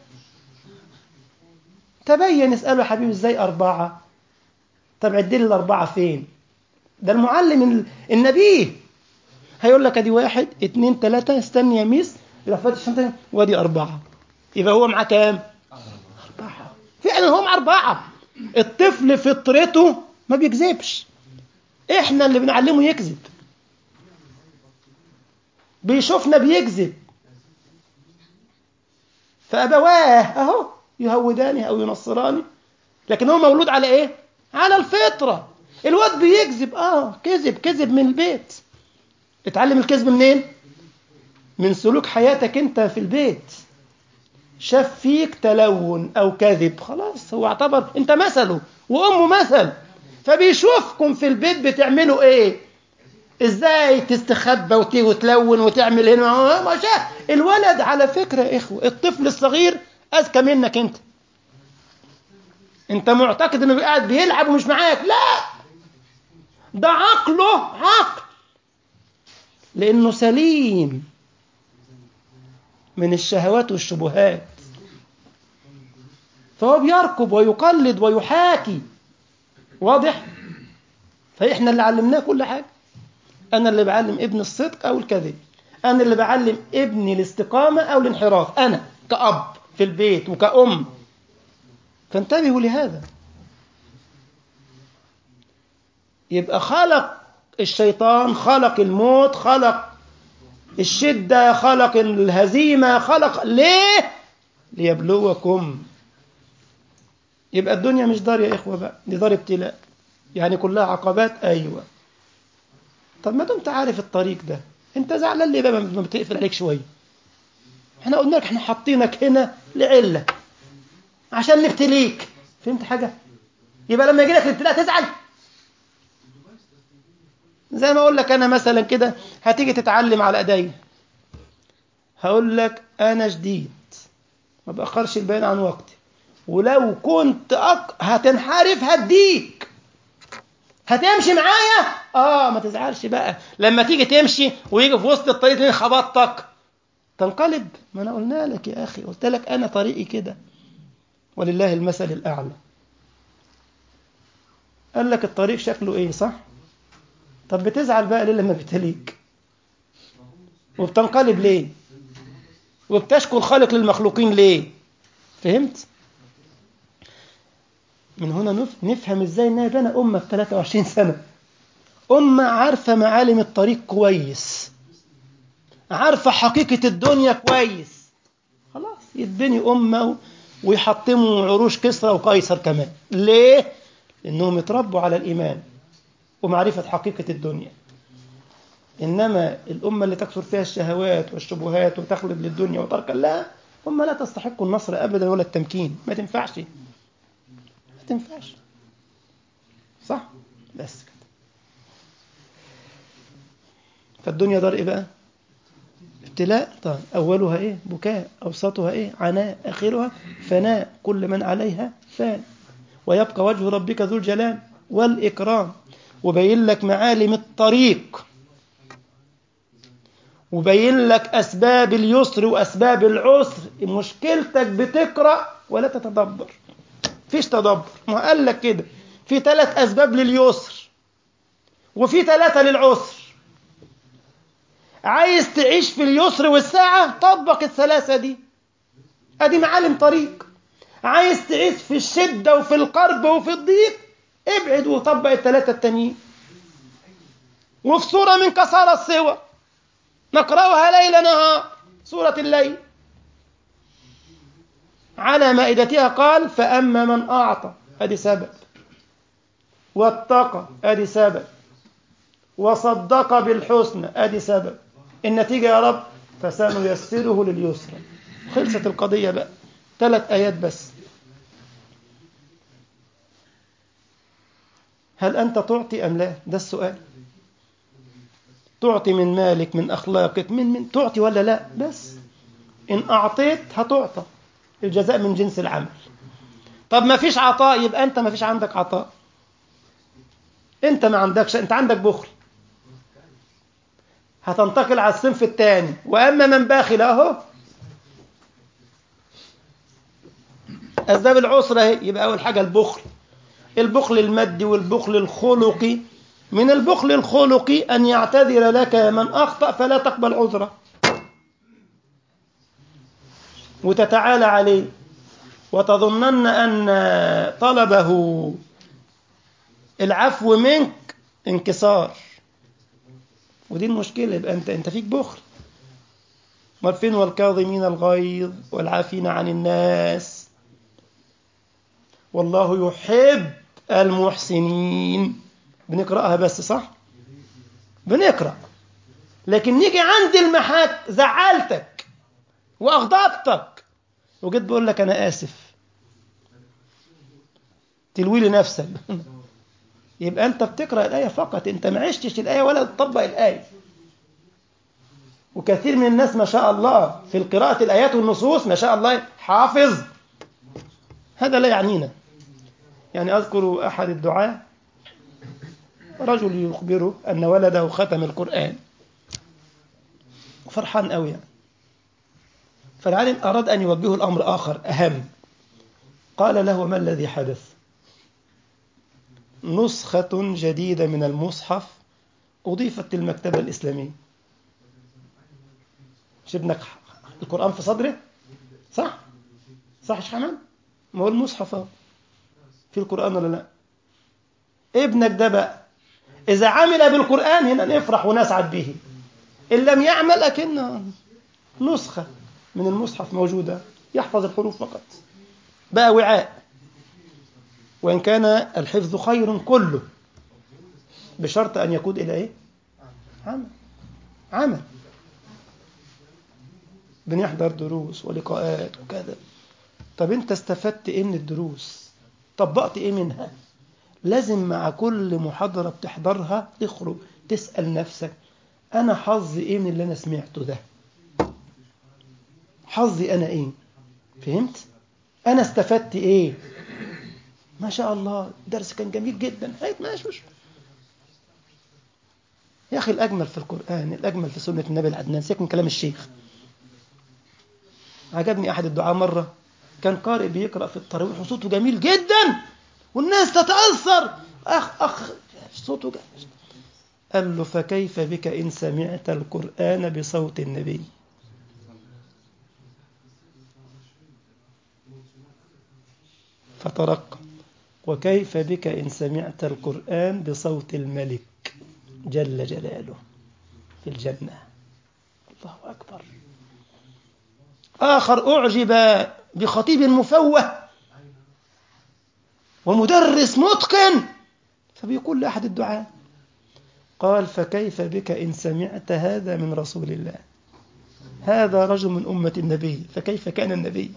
تبين اسأله يا حبيبي ازاي اربعة طب عد لي الاربعة فين ده المعلم النبي هيقول لك ادي واحد اتنين تلاتة استني يا ميس لفت الشنطة وادي أربعة يبقى هو معاه كام؟ أربعة فعلا هو معاه أربعة الطفل فطرته ما بيكذبش احنا اللي بنعلمه يكذب بيشوفنا بيكذب فأبواه أهو يهوداني أو ينصراني لكن هو مولود على إيه؟ على الفطرة الواد بيكذب آه كذب كذب من البيت اتعلم الكذب منين؟ من سلوك حياتك انت في البيت شاف فيك تلون او كذب خلاص هو اعتبر انت مثله وامه مثل فبيشوفكم في البيت بتعملوا ايه ازاي تستخبى وتلون وتعمل هنا ما شاء الولد على فكرة يا اخوة الطفل الصغير اذكى منك انت انت معتقد انه قاعد بيلعب ومش معاك لا ده عقله عقل لانه سليم من الشهوات والشبهات فهو بيركب ويقلد ويحاكي واضح فإحنا اللي علمناه كل حاجة أنا اللي بعلم ابن الصدق أو الكذب أنا اللي بعلم ابني الاستقامة أو الانحراف أنا كأب في البيت وكأم فانتبهوا لهذا يبقى خلق الشيطان خلق الموت خلق الشدة خلق الهزيمة خلق ليه ليبلوكم يبقى الدنيا مش دار يا إخوة بقى دي دار ابتلاء يعني كلها عقبات أيوة طب ما دمت عارف الطريق ده انت زعلان ليه بقى ما بتقفل عليك شوية احنا قلنا لك احنا حاطينك هنا لعلة عشان نبتليك فهمت حاجة يبقى لما يجي لك الابتلاء تزعل زي ما اقول لك انا مثلا كده هتيجي تتعلم على ايديا هقول لك انا جديد ما باخرش البيان عن وقتي ولو كنت أك... هتنحرف هديك هتمشي معايا اه ما تزعلش بقى لما تيجي تمشي ويجي في وسط الطريق تلاقي خبطتك تنقلب ما انا قلنا لك يا اخي قلت لك انا طريقي كده ولله المثل الاعلى قال لك الطريق شكله ايه صح طب بتزعل بقى ليه لما بتليك وبتنقلب ليه وبتشكو الخالق للمخلوقين ليه فهمت من هنا نفهم ازاي انها بنى امه في 23 سنه امه عارفه معالم الطريق كويس عارفه حقيقه الدنيا كويس خلاص يتبني امه ويحطموا عروش كسرى وقيصر كمان ليه إنهم اتربوا على الإيمان ومعرفة حقيقة الدنيا إنما الأمة اللي تكثر فيها الشهوات والشبهات وتخلد للدنيا وترك الله هم لا تستحق النصر أبدا ولا التمكين ما تنفعش ما تنفعش صح بس كده فالدنيا دار إيه بقى ابتلاء طيب أولها إيه بكاء أوسطها إيه عناء آخرها فناء كل من عليها فان ويبقى وجه ربك ذو الجلال والإكرام وبين لك معالم الطريق وبين لك أسباب اليسر وأسباب العسر مشكلتك بتقرأ ولا تتدبر فيش تدبر ما قال لك كده في ثلاث أسباب لليسر وفي ثلاثة للعسر عايز تعيش في اليسر والساعة طبق الثلاثة دي أدي معالم طريق عايز تعيش في الشدة وفي القرب وفي الضيق ابعد وطبق الثلاثة التانيين وفي سورة من كسار السور نقرأها ليل نهار سورة الليل على مائدتها قال فأما من أعطى أدي سبب واتقى أدي سبب وصدق بالحسنى أدي سبب النتيجة يا رب فسنيسره لليسرى خلصت القضية بقى ثلاث آيات بس هل أنت تعطي أم لا ده السؤال تعطي من مالك من أخلاقك من من تعطي ولا لا بس إن أعطيت هتعطى الجزاء من جنس العمل طب ما فيش عطاء يبقى أنت ما فيش عندك عطاء أنت ما عندكش أنت عندك بخل هتنتقل على الصنف الثاني وأما من باخل أهو أسباب العسرة اهي يبقى أول حاجة البخل البخل المادي والبخل الخلقي من البخل الخلقي أن يعتذر لك من أخطأ فلا تقبل عذره وتتعالى عليه وتظنن أن طلبه العفو منك انكسار ودي المشكلة يبقى أنت أنت فيك بخل امال فين والكاظمين الغيظ والعافين عن الناس والله يحب المحسنين بنقرأها بس صح بنقرأ لكن نيجي عند المحك زعلتك وأغضبتك وجيت بقول لك أنا آسف تلوي لي نفسك يبقى أنت بتقرأ الآية فقط أنت ما عشتش الآية ولا تطبق الآية وكثير من الناس ما شاء الله في القراءة الآيات والنصوص ما شاء الله حافظ هذا لا يعنينا يعني أذكر أحد الدعاة رجل يخبره أن ولده ختم القرآن فرحان قوي يعني فالعالم أراد أن يوجهه الأمر آخر أهم قال له ما الذي حدث نسخة جديدة من المصحف أضيفت للمكتبة الإسلامية مش ابنك القرآن في صدره صح صح يا حمام ما هو المصحف أهو في القرآن ولا لا ابنك ده بقى إذا عمل بالقرآن هنا نفرح ونسعد به إن لم يعمل أكن نسخة من المصحف موجودة يحفظ الحروف فقط بقى وعاء وإن كان الحفظ خير كله بشرط أن يكون إلى إيه؟ عمل عمل بنحضر دروس ولقاءات وكذا طب أنت استفدت إيه من الدروس؟ طبقت إيه منها؟ لازم مع كل محاضرة بتحضرها تخرج تسأل نفسك أنا حظي إيه من اللي أنا سمعته ده؟ حظي أنا إيه؟ فهمت؟ أنا استفدت إيه؟ ما شاء الله درس كان جميل جدا هيك ماشي مش يا أخي الأجمل في القرآن الأجمل في سنة النبي العدنان سيبك من كلام الشيخ عجبني أحد الدعاء مرة كان قارئ بيقرأ في التراويح وصوته جميل جدا والناس تتأثر أخ أخ صوته جميل قال له فكيف بك إن سمعت القرآن بصوت النبي فترقى وكيف بك إن سمعت القرآن بصوت الملك جل جلاله في الجنة الله أكبر آخر أعجب بخطيب مفوه ومدرس متقن فبيقول لأحد الدعاة قال فكيف بك إن سمعت هذا من رسول الله هذا رجل من أمة النبي فكيف كان النبي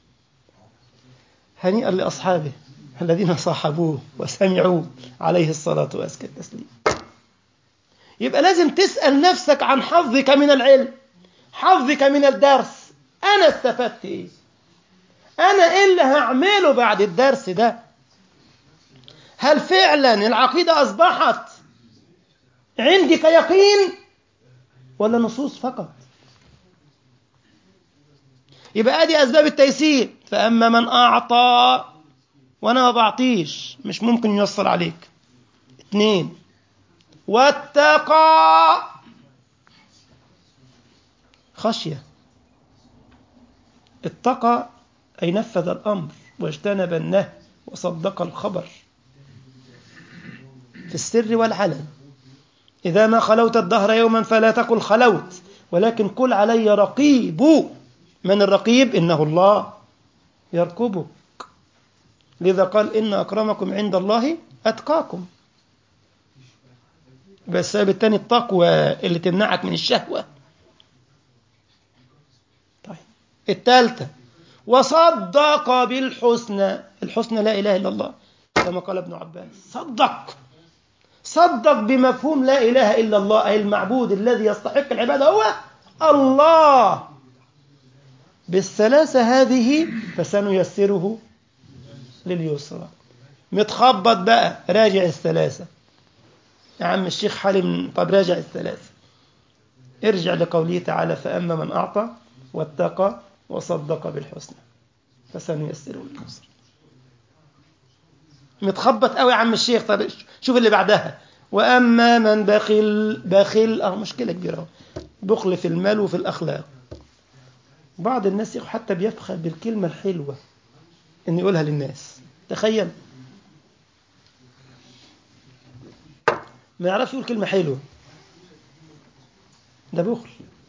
هنيئا لأصحابه الذين صاحبوه وسمعوا عليه الصلاة وأزكى التسليم يبقى لازم تسأل نفسك عن حظك من العلم حظك من الدرس أنا استفدت إيه أنا إيه اللي هعمله بعد الدرس ده هل فعلا العقيدة أصبحت عندي كيقين ولا نصوص فقط يبقى ادي اسباب التيسير فاما من اعطى وانا ما بعطيش مش ممكن يوصل عليك اثنين واتقى خشيه اتقى اي نفذ الامر واجتنب النهي وصدق الخبر في السر والعلن إذا ما خلوت الدهر يوما فلا تقل خلوت ولكن قل علي رقيب من الرقيب إنه الله يرقبك لذا قال إن أكرمكم عند الله أتقاكم بس السبب الثاني التقوى اللي تمنعك من الشهوة طيب الثالثة وصدق بالحسنى الحسنى لا إله إلا الله كما قال ابن عباس صدق صدق بمفهوم لا إله إلا الله أي المعبود الذي يستحق العبادة هو الله بالثلاثة هذه فسنيسره لليسرى متخبط بقى راجع الثلاثة يا عم الشيخ حالم طب راجع الثلاثة ارجع لقوله تعالى فأما من أعطى واتقى وصدق بالحسنى فسنيسره لليسرى متخبط قوي يا عم الشيخ طب شوف اللي بعدها واما من بخل بخل اه مشكله كبيره بخل في المال وفي الاخلاق بعض الناس حتى بيفخر بالكلمه الحلوه ان يقولها للناس تخيل ما يعرفش يقول كلمه حلوه ده بخل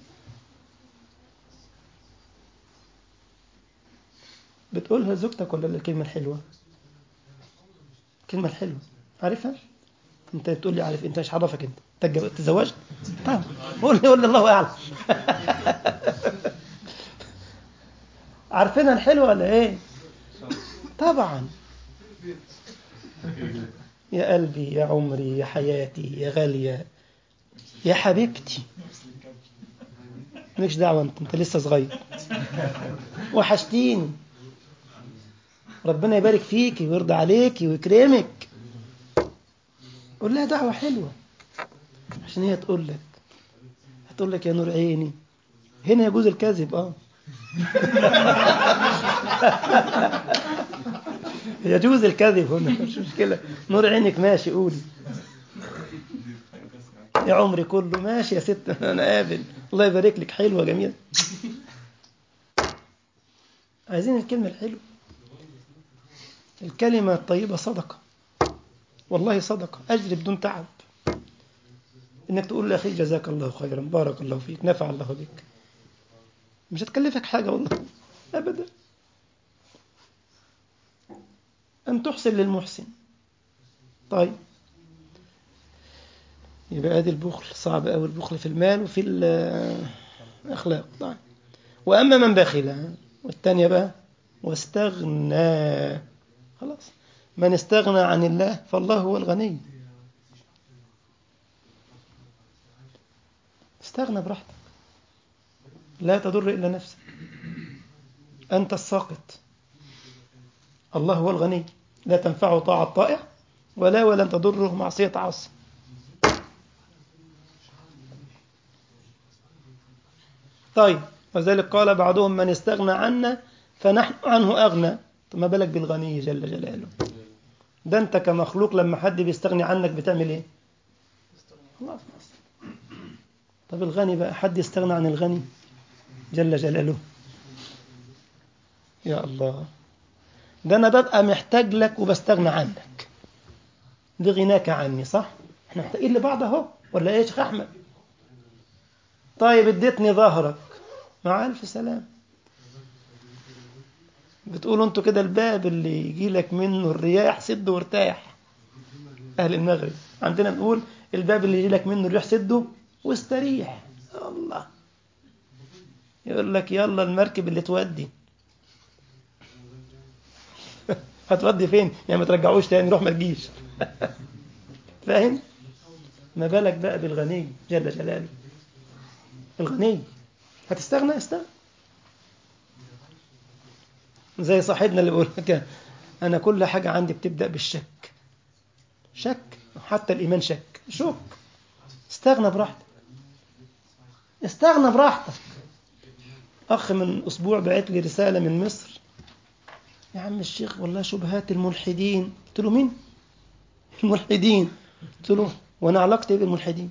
بتقولها لزوجتك ولا الكلمه الحلوه الكلمة الحلوة عارفها؟ انت بتقول لي عارف انت ايش عرفك انت؟ انت تزوجت؟ طيب قول لي قول لي الله اعلم عارفينها الحلوة ولا ايه؟ طبعا يا قلبي يا عمري يا حياتي يا غالية يا حبيبتي مالكش دعوة انت انت لسه صغير وحشتيني ربنا يبارك فيكي ويرضى عليكي ويكرمك قول لها دعوة حلوة عشان هي تقول لك هتقول لك يا نور عيني هنا يجوز الكذب اه يجوز الكذب هنا مش مشكلة نور عينك ماشي قولي يا عمري كله ماشي يا ست انا قابل الله يبارك لك حلوة جميلة عايزين الكلمة الحلوة الكلمة الطيبة صدقة والله صدقة أجر بدون تعب إنك تقول لأخي جزاك الله خيرا بارك الله فيك نفع الله بك مش هتكلفك حاجة والله أبدا أن تحسن للمحسن طيب يبقى ادي البخل صعب قوي البخل في المال وفي الأخلاق طيب وأما من بخل والثانية بقى واستغنى خلاص من استغنى عن الله فالله هو الغني استغنى براحتك لا تضر إلا نفسك أنت الساقط الله هو الغني لا تنفعه طاعة طائع ولا ولن تضره معصية عاصي طيب وذلك قال بعضهم من استغنى عنا فنحن عنه أغنى ما بالك بالغني جل جلاله ده انت كمخلوق لما حد بيستغني عنك بتعمل ايه خلاص طب الغني بقى حد يستغنى عن الغني جل جلاله يا الله ده انا ببقى محتاج لك وبستغنى عنك ده غناك عني صح احنا محتاجين لبعض اهو ولا ايه يا شيخ احمد طيب اديتني ظهرك مع الف سلام بتقولوا انتوا كده الباب اللي يجي لك منه الرياح سده وارتاح اهل المغرب عندنا نقول الباب اللي يجي لك منه الريح سده واستريح الله يقول لك يلا المركب اللي تودي هتودي فين يعني ما ترجعوش تاني روح ما تجيش فاهم ما بالك بقى بالغني جل جلاله الغني هتستغنى استغنى زي صاحبنا اللي بيقول لك انا كل حاجه عندي بتبدا بالشك شك حتى الايمان شك شك استغنى براحتك استغنى براحتك اخ من اسبوع بعت لي رساله من مصر يا عم الشيخ والله شبهات الملحدين قلت له مين الملحدين قلت له وانا علاقتي ايه بالملحدين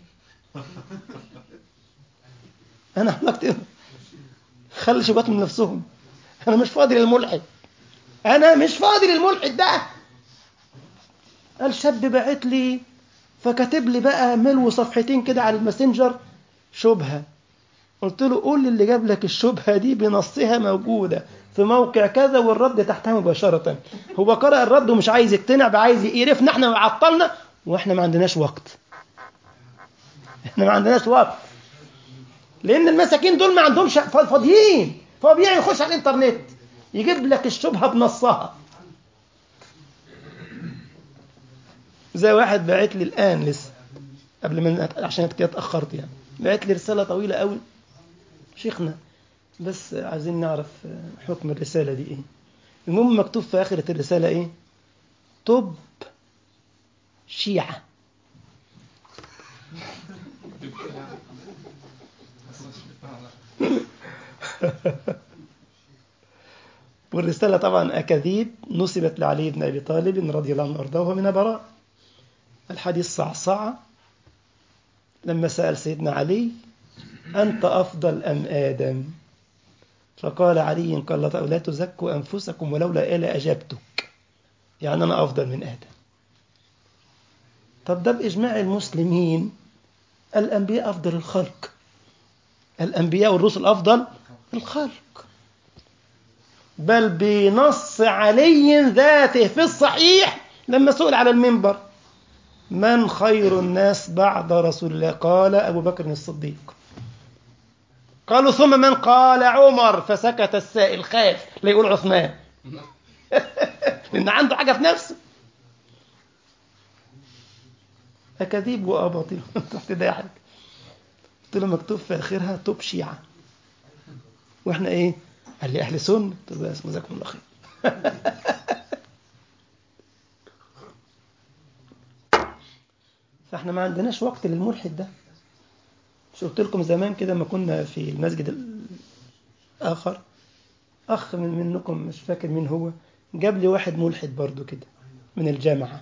انا علاقتي ايه خلي شبهات من نفسهم انا مش فاضي للملحد انا مش فاضي للملحد ده قال شاب بعت لي فكاتب لي بقى ملو صفحتين كده على الماسنجر شبهه قلت له قول لي اللي جاب لك الشبهه دي بنصها موجوده في موقع كذا والرد تحتها مباشره هو قرأ الرد ومش عايز يقتنع بقى عايز يقرفنا احنا ويعطلنا واحنا ما عندناش وقت احنا ما عندناش وقت لان المساكين دول ما عندهمش فاضيين فبيعمل يخش على الانترنت يجيب لك الشبهه بنصها زي واحد باعت لي الان لسه قبل ما عشان كده اتاخرت يعني بعت لي رساله طويله قوي شيخنا بس عايزين نعرف حكم الرساله دي ايه المهم مكتوب في اخره الرساله ايه طب شيعه والرسالة طبعا أكاذيب نسبت لعلي بن أبي طالب رضي الله عنه وأرضاه من براء الحديث صعصعة لما سأل سيدنا علي أنت أفضل أم آدم فقال علي قال لا تزكوا أنفسكم ولولا إلا أجبتك يعني أنا أفضل من آدم طب ده بإجماع المسلمين الأنبياء أفضل الخلق الأنبياء والرسل أفضل الخلق بل بنص علي ذاته في الصحيح لما سئل على المنبر من خير الناس بعد رسول الله قال أبو بكر الصديق قالوا ثم من قال عمر فسكت السائل خاف لا يقول عثمان لأن عنده حاجة في نفسه أكاذيب وأباطيل تحت ضحك قلت له مكتوب في آخرها توب شيعة وإحنا إيه؟ قال لي أهل سنة قلت له بس جزاكم الله خير فإحنا ما عندناش وقت للملحد ده مش قلت لكم زمان كده ما كنا في المسجد الآخر أخ من منكم مش فاكر مين هو جاب لي واحد ملحد برضو كده من الجامعة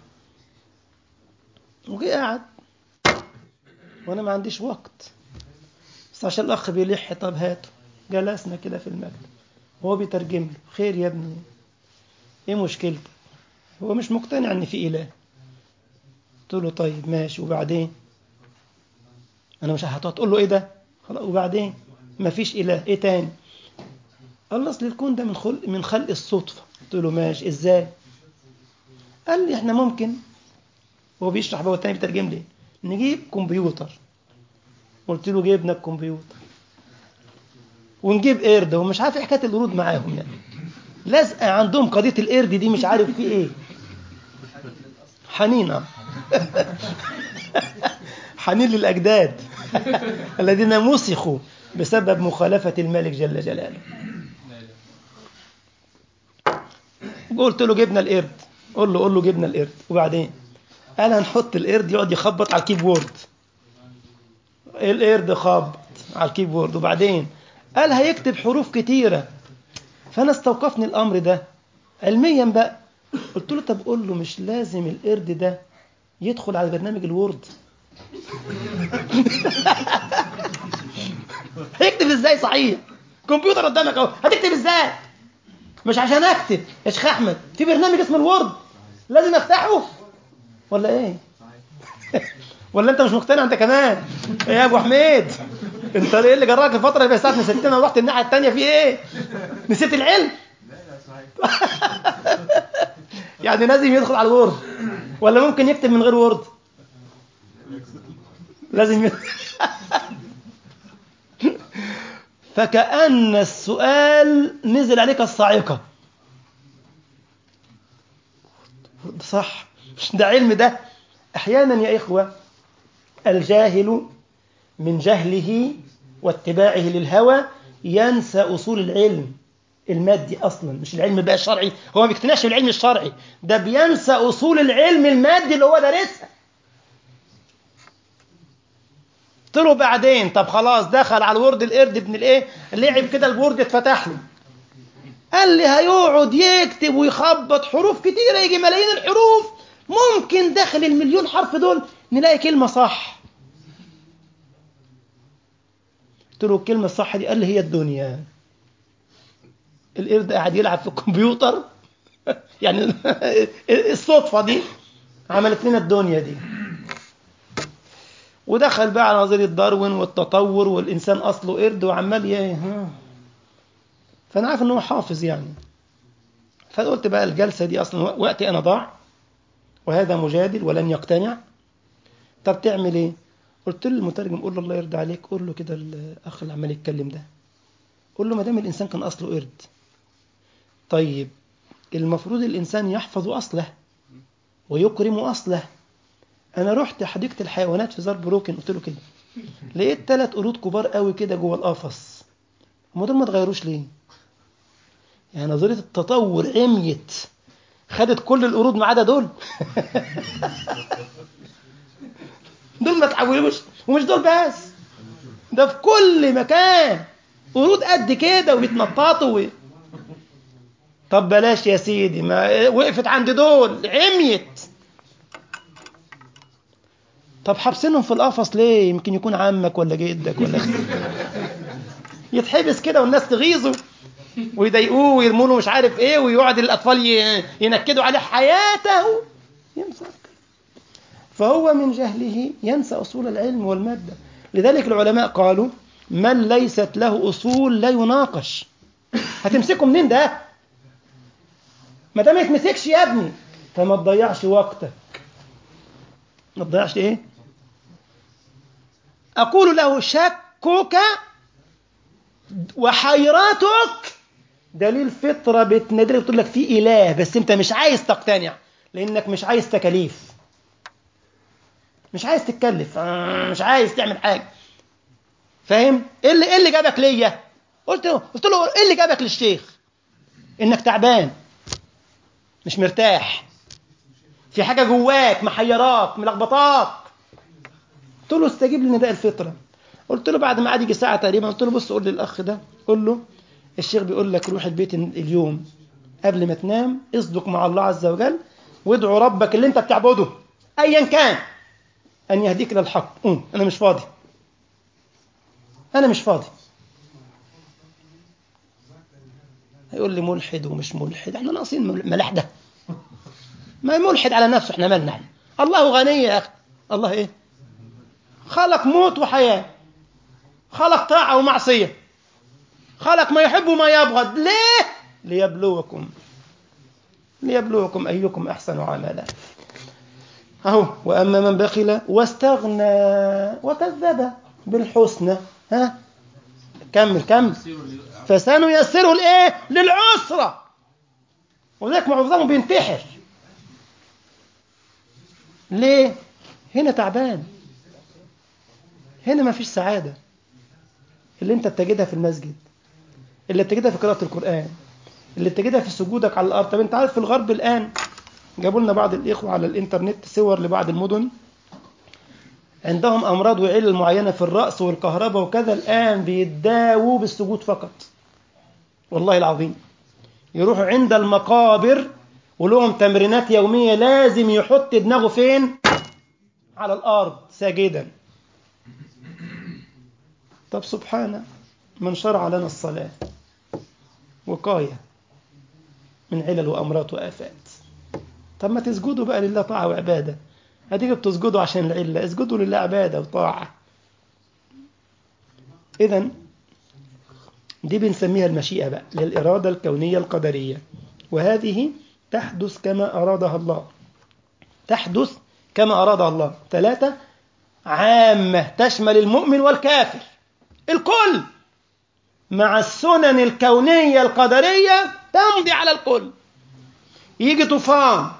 وجي قاعد وأنا ما عنديش وقت بس عشان الأخ بيلح طب هاته جلسنا كده في المكتب وهو بيترجم له خير يا ابني ايه مشكلتك هو مش مقتنع ان في اله قلت له طيب ماشي وبعدين انا مش هتقول له ايه ده خلاص وبعدين مفيش اله ايه تاني قال اصل الكون ده من خلق من خلق الصدفه قلت له ماشي ازاي قال لي احنا ممكن هو بيشرح بقى التاني بيترجم لي نجيب كمبيوتر قلت له جبنا الكمبيوتر ونجيب قرد ومش عارف ايه حكايه القرود معاهم يعني لازقه عندهم قضيه القرد دي مش عارف في ايه حنين حنين للاجداد الذين مسخوا بسبب مخالفه الملك جل جلاله قلت له جبنا القرد قول له قول له جبنا القرد وبعدين قال هنحط القرد يقعد يخبط على الكيبورد القرد خبط على الكيبورد وبعدين قال هيكتب حروف كتيرة فأنا استوقفني الأمر ده علميا بقى قلت له طب قول له مش لازم القرد ده يدخل على برنامج الوورد هيكتب ازاي صحيح كمبيوتر قدامك اهو هتكتب ازاي مش عشان اكتب يا شيخ احمد في برنامج اسمه الوورد لازم افتحه ولا ايه ولا انت مش مقتنع انت كمان ايه يا ابو حميد انت ايه اللي جراك الفتره اللي ساعه نسيتنا ورحت الناحيه الثانيه في ايه نسيت العلم يعني لازم يدخل على الوورد ولا ممكن يكتب من غير وورد لازم ي... فكأن السؤال نزل عليك الصاعقة صح مش ده علم ده أحيانا يا إخوة الجاهل من جهله واتباعه للهوى ينسى أصول العلم المادي أصلا مش العلم بقى الشرعي هو ما بيقتنعش بالعلم الشرعي ده بينسى أصول العلم المادي اللي هو دارسها قلت له بعدين طب خلاص دخل على الورد القرد ابن الايه لعب كده الورد اتفتح له قال لي هيقعد يكتب ويخبط حروف كتيرة يجي ملايين الحروف ممكن داخل المليون حرف دول نلاقي كلمة صح قلت له الكلمة الصح دي قال لي هي الدنيا القرد قاعد يلعب في الكمبيوتر يعني الصدفة دي عملت لنا الدنيا دي ودخل بقى على نظرية داروين والتطور والإنسان أصله قرد وعمال يه فأنا عارف إن هو حافظ يعني فقلت بقى الجلسة دي أصلا وقتي أنا ضاع وهذا مجادل ولن يقتنع طب تعمل إيه؟ قلت له المترجم قول له الله يرضى عليك قول له كده الأخ اللي عمال يتكلم ده قول له ما دام الإنسان كان أصله قرد طيب المفروض الإنسان يحفظ أصله ويكرم أصله أنا رحت حديقة الحيوانات في زربروكن قلت له كده لقيت ثلاث قرود كبار قوي كده جوه القفص هم دول ما اتغيروش ليه؟ يعني نظرية التطور عميت خدت كل القرود ما عدا دول دول ما تحولوش ومش دول بس ده في كل مكان قرود قد كده وبيتنططوا و... طب بلاش يا سيدي ما وقفت عند دول عميت طب حابسينهم في القفص ليه يمكن يكون عمك ولا جدك ولا يتحبس كده والناس تغيظه ويضايقوه ويرموا له مش عارف ايه ويقعد الاطفال ينكدوا عليه حياته ينسى فهو من جهله ينسى اصول العلم والماده لذلك العلماء قالوا من ليست له اصول لا يناقش هتمسكه منين ده ما ده ما يتمسكش يا ابني فما تضيعش وقتك ما تضيعش ايه اقول له شكك وحيرتك دليل فطرة بتنادلك بتقول لك في إله بس أنت مش عايز تقتنع لأنك مش عايز تكاليف مش عايز تتكلف مش عايز تعمل حاجة فاهم؟ إيه اللي إيه اللي جابك ليا؟ قلت له قلت له إيه اللي جابك للشيخ؟ إنك تعبان مش مرتاح في حاجة جواك محيراك ملخبطاك قلت له استجيب لنداء الفطرة قلت له بعد ما قعد يجي ساعة تقريبا قلت له بص قول للأخ ده قول له الشيخ بيقول لك روح البيت اليوم قبل ما تنام اصدق مع الله عز وجل وادعو ربك اللي انت بتعبده ايا كان ان يهديك للحق قوم انا مش فاضي انا مش فاضي هيقول لي ملحد ومش ملحد احنا ناقصين ملاح ده ما ملحد على نفسه احنا مالنا احنا الله غني يا اخي الله ايه خلق موت وحياه خلق طاعه ومعصيه خلق ما يحب وما يبغض ليه ليبلوكم ليبلوكم أيكم أحسن عملا أهو وأما من بخل واستغنى وكذب بالحسنى ها كمل كمل فسنيسره لإيه للعسرة وذلك معظمهم بينتحر ليه هنا تعبان هنا ما فيش سعادة اللي انت بتجدها في المسجد اللي بتجدها في قراءة القرآن اللي بتجدها في سجودك على الأرض طب أنت عارف في الغرب الآن جابوا لنا بعض الإخوة على الإنترنت صور لبعض المدن عندهم أمراض وعلل معينة في الرأس والكهرباء وكذا الآن بيداووا بالسجود فقط والله العظيم يروحوا عند المقابر ولهم تمرينات يومية لازم يحط دماغه فين على الأرض ساجدا طب سبحانه من شرع لنا الصلاة وقاية من علل وأمراض وآفات طب ما تسجدوا بقى لله طاعة وعبادة هتيجي بتسجدوا عشان العلة اسجدوا لله عبادة وطاعة إذا دي بنسميها المشيئة بقى للإرادة الكونية القدرية وهذه تحدث كما أرادها الله تحدث كما أرادها الله ثلاثة عامة تشمل المؤمن والكافر الكل مع السنن الكونية القدرية تمضي على الكل يجي طوفان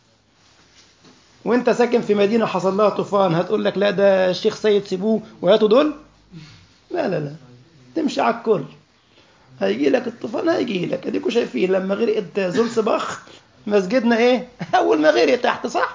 وانت ساكن في مدينة حصل لها طوفان هتقول لك لا ده الشيخ سيد سيبوه وهاتوا دول لا لا لا تمشي على الكل هيجي لك الطوفان هيجي لك اديكوا شايفين لما غرقت زلسباخ مسجدنا ايه اول ما غرق تحت صح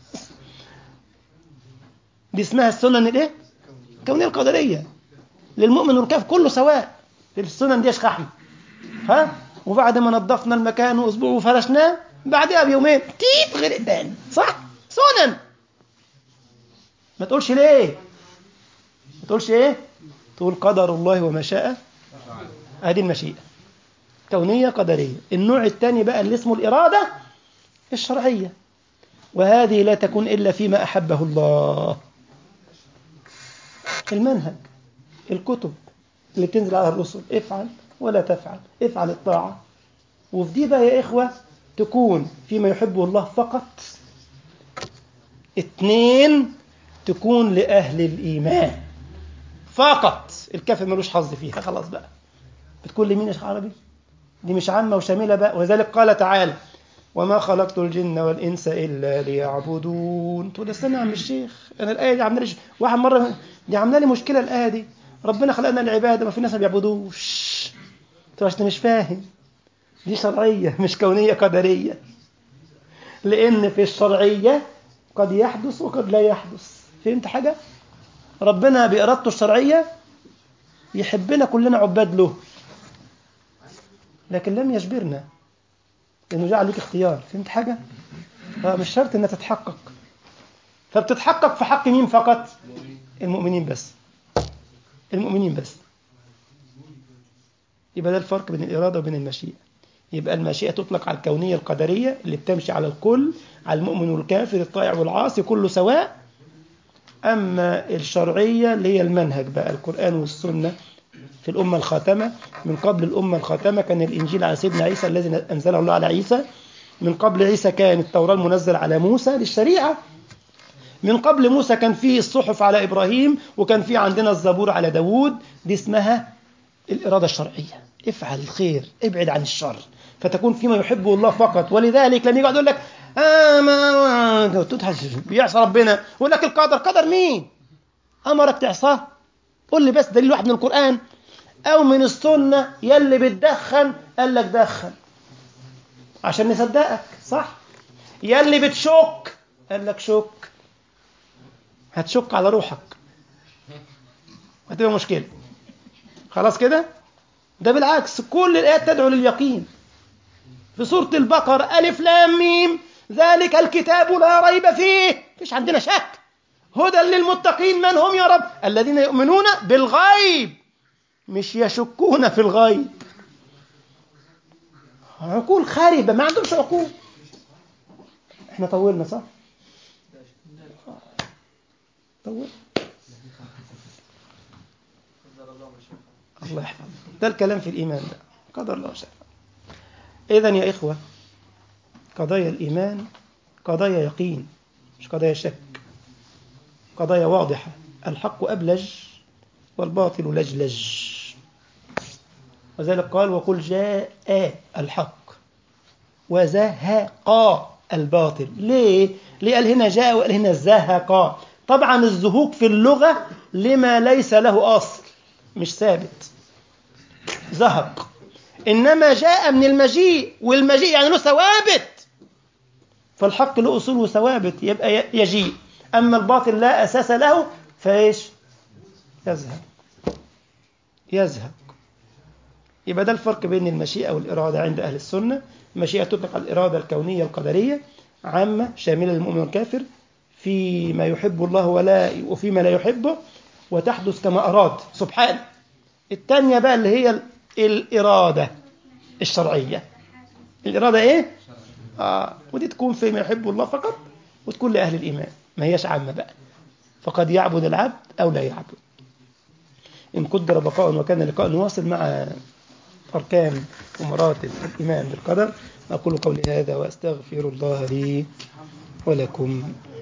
دي اسمها السنن الايه الكونيه القدريه للمؤمن والكافر كله سواء السنن دي اشخاحنا ها وبعد ما نظفنا المكان واسبوع وفرشناه بعدها بيومين تيت غرق تاني صح سنن ما تقولش ليه ما تقولش ايه تقول قدر الله وما شاء ادي المشيئه كونيه قدريه النوع الثاني بقى اللي اسمه الاراده الشرعيه وهذه لا تكون الا فيما احبه الله المنهج الكتب اللي بتنزل على الرسل افعل ولا تفعل افعل الطاعه وفي دي بقى يا اخوه تكون فيما يحبه الله فقط اثنين تكون لأهل الإيمان فقط الكافر ملوش حظ فيها خلاص بقى بتكون لمين يا شيخ عربي دي مش عامة وشاملة بقى وذلك قال تعالى وما خلقت الجن والإنس إلا ليعبدون تقول استنى يا عم الشيخ أنا الآية دي عاملة لي واحد مرة دي عاملة لي مشكلة الآية دي ربنا خلقنا العبادة ما في ناس ما بيعبدوش تقول أنت مش فاهم دي شرعية مش كونية قدرية لأن في الشرعية قد يحدث وقد لا يحدث فهمت حاجة؟ ربنا بإرادته الشرعية يحبنا كلنا عباد له لكن لم يجبرنا لأنه جعل لك اختيار فهمت حاجة؟ مش شرط أنها تتحقق فبتتحقق في حق مين فقط؟ المؤمنين بس المؤمنين بس يبقى ده الفرق بين الإرادة وبين المشيئة يبقى المشيئة تطلق على الكونية القدرية اللي بتمشي على الكل على المؤمن والكافر الطائع والعاصي كله سواء أما الشرعية اللي هي المنهج بقى القرآن والسنة في الأمة الخاتمة من قبل الأمة الخاتمة كان الإنجيل على سيدنا عيسى الذي أنزله الله على عيسى من قبل عيسى كان التوراة المنزل على موسى للشريعة من قبل موسى كان فيه الصحف على إبراهيم وكان فيه عندنا الزبور على داوود دي اسمها الإرادة الشرعية افعل الخير ابعد عن الشر فتكون فيما يحبه الله فقط ولذلك لما يقعد يقول لك آه ما بيعصى ربنا يقول لك القدر قدر مين أمرك تعصاه قول لي بس دليل واحد من القرآن أو من السنة يلي بتدخن قال لك دخن عشان نصدقك صح يلي بتشك قال لك شك هتشك على روحك هتبقى مشكلة خلاص كده ده بالعكس كل الآيات تدعو لليقين في سورة البقرة ألف لام ميم ذلك الكتاب لا ريب فيه مفيش عندنا شك هدى للمتقين من هم يا رب الذين يؤمنون بالغيب مش يشكون في الغيب عقول خاربة ما عندهمش عقول احنا طولنا صح طول الله يحفظ ده الكلام في الإيمان ده قدر الله شاء إذا يا إخوة قضايا الإيمان قضايا يقين مش قضايا شك قضايا واضحة الحق أبلج والباطل لجلج وذلك قال وقل جاء الحق وزهق الباطل ليه؟ ليه قال هنا جاء وقال هنا زهق طبعا الزهوق في اللغة لما ليس له أصل مش ثابت زهق إنما جاء من المجيء والمجيء يعني له ثوابت فالحق له أصول وثوابت يبقى يجيء أما الباطل لا أساس له فإيش يزهق يزهق يبقى ده الفرق بين المشيئة والإرادة عند أهل السنة المشيئة تطلق على الإرادة الكونية القدرية عامة شاملة للمؤمن والكافر فيما يحب الله ولا وفيما لا يحبه وتحدث كما أراد سبحانه الثانية بقى اللي هي الإرادة الشرعية الإرادة إيه؟ آه ودي تكون فيما يحب الله فقط وتكون لأهل الإيمان ما هيش عامة بقى فقد يعبد العبد أو لا يعبد إن قدر بقاء وكان لقاء نواصل مع أركان ومراتب الإيمان بالقدر أقول قولي هذا وأستغفر الله لي ولكم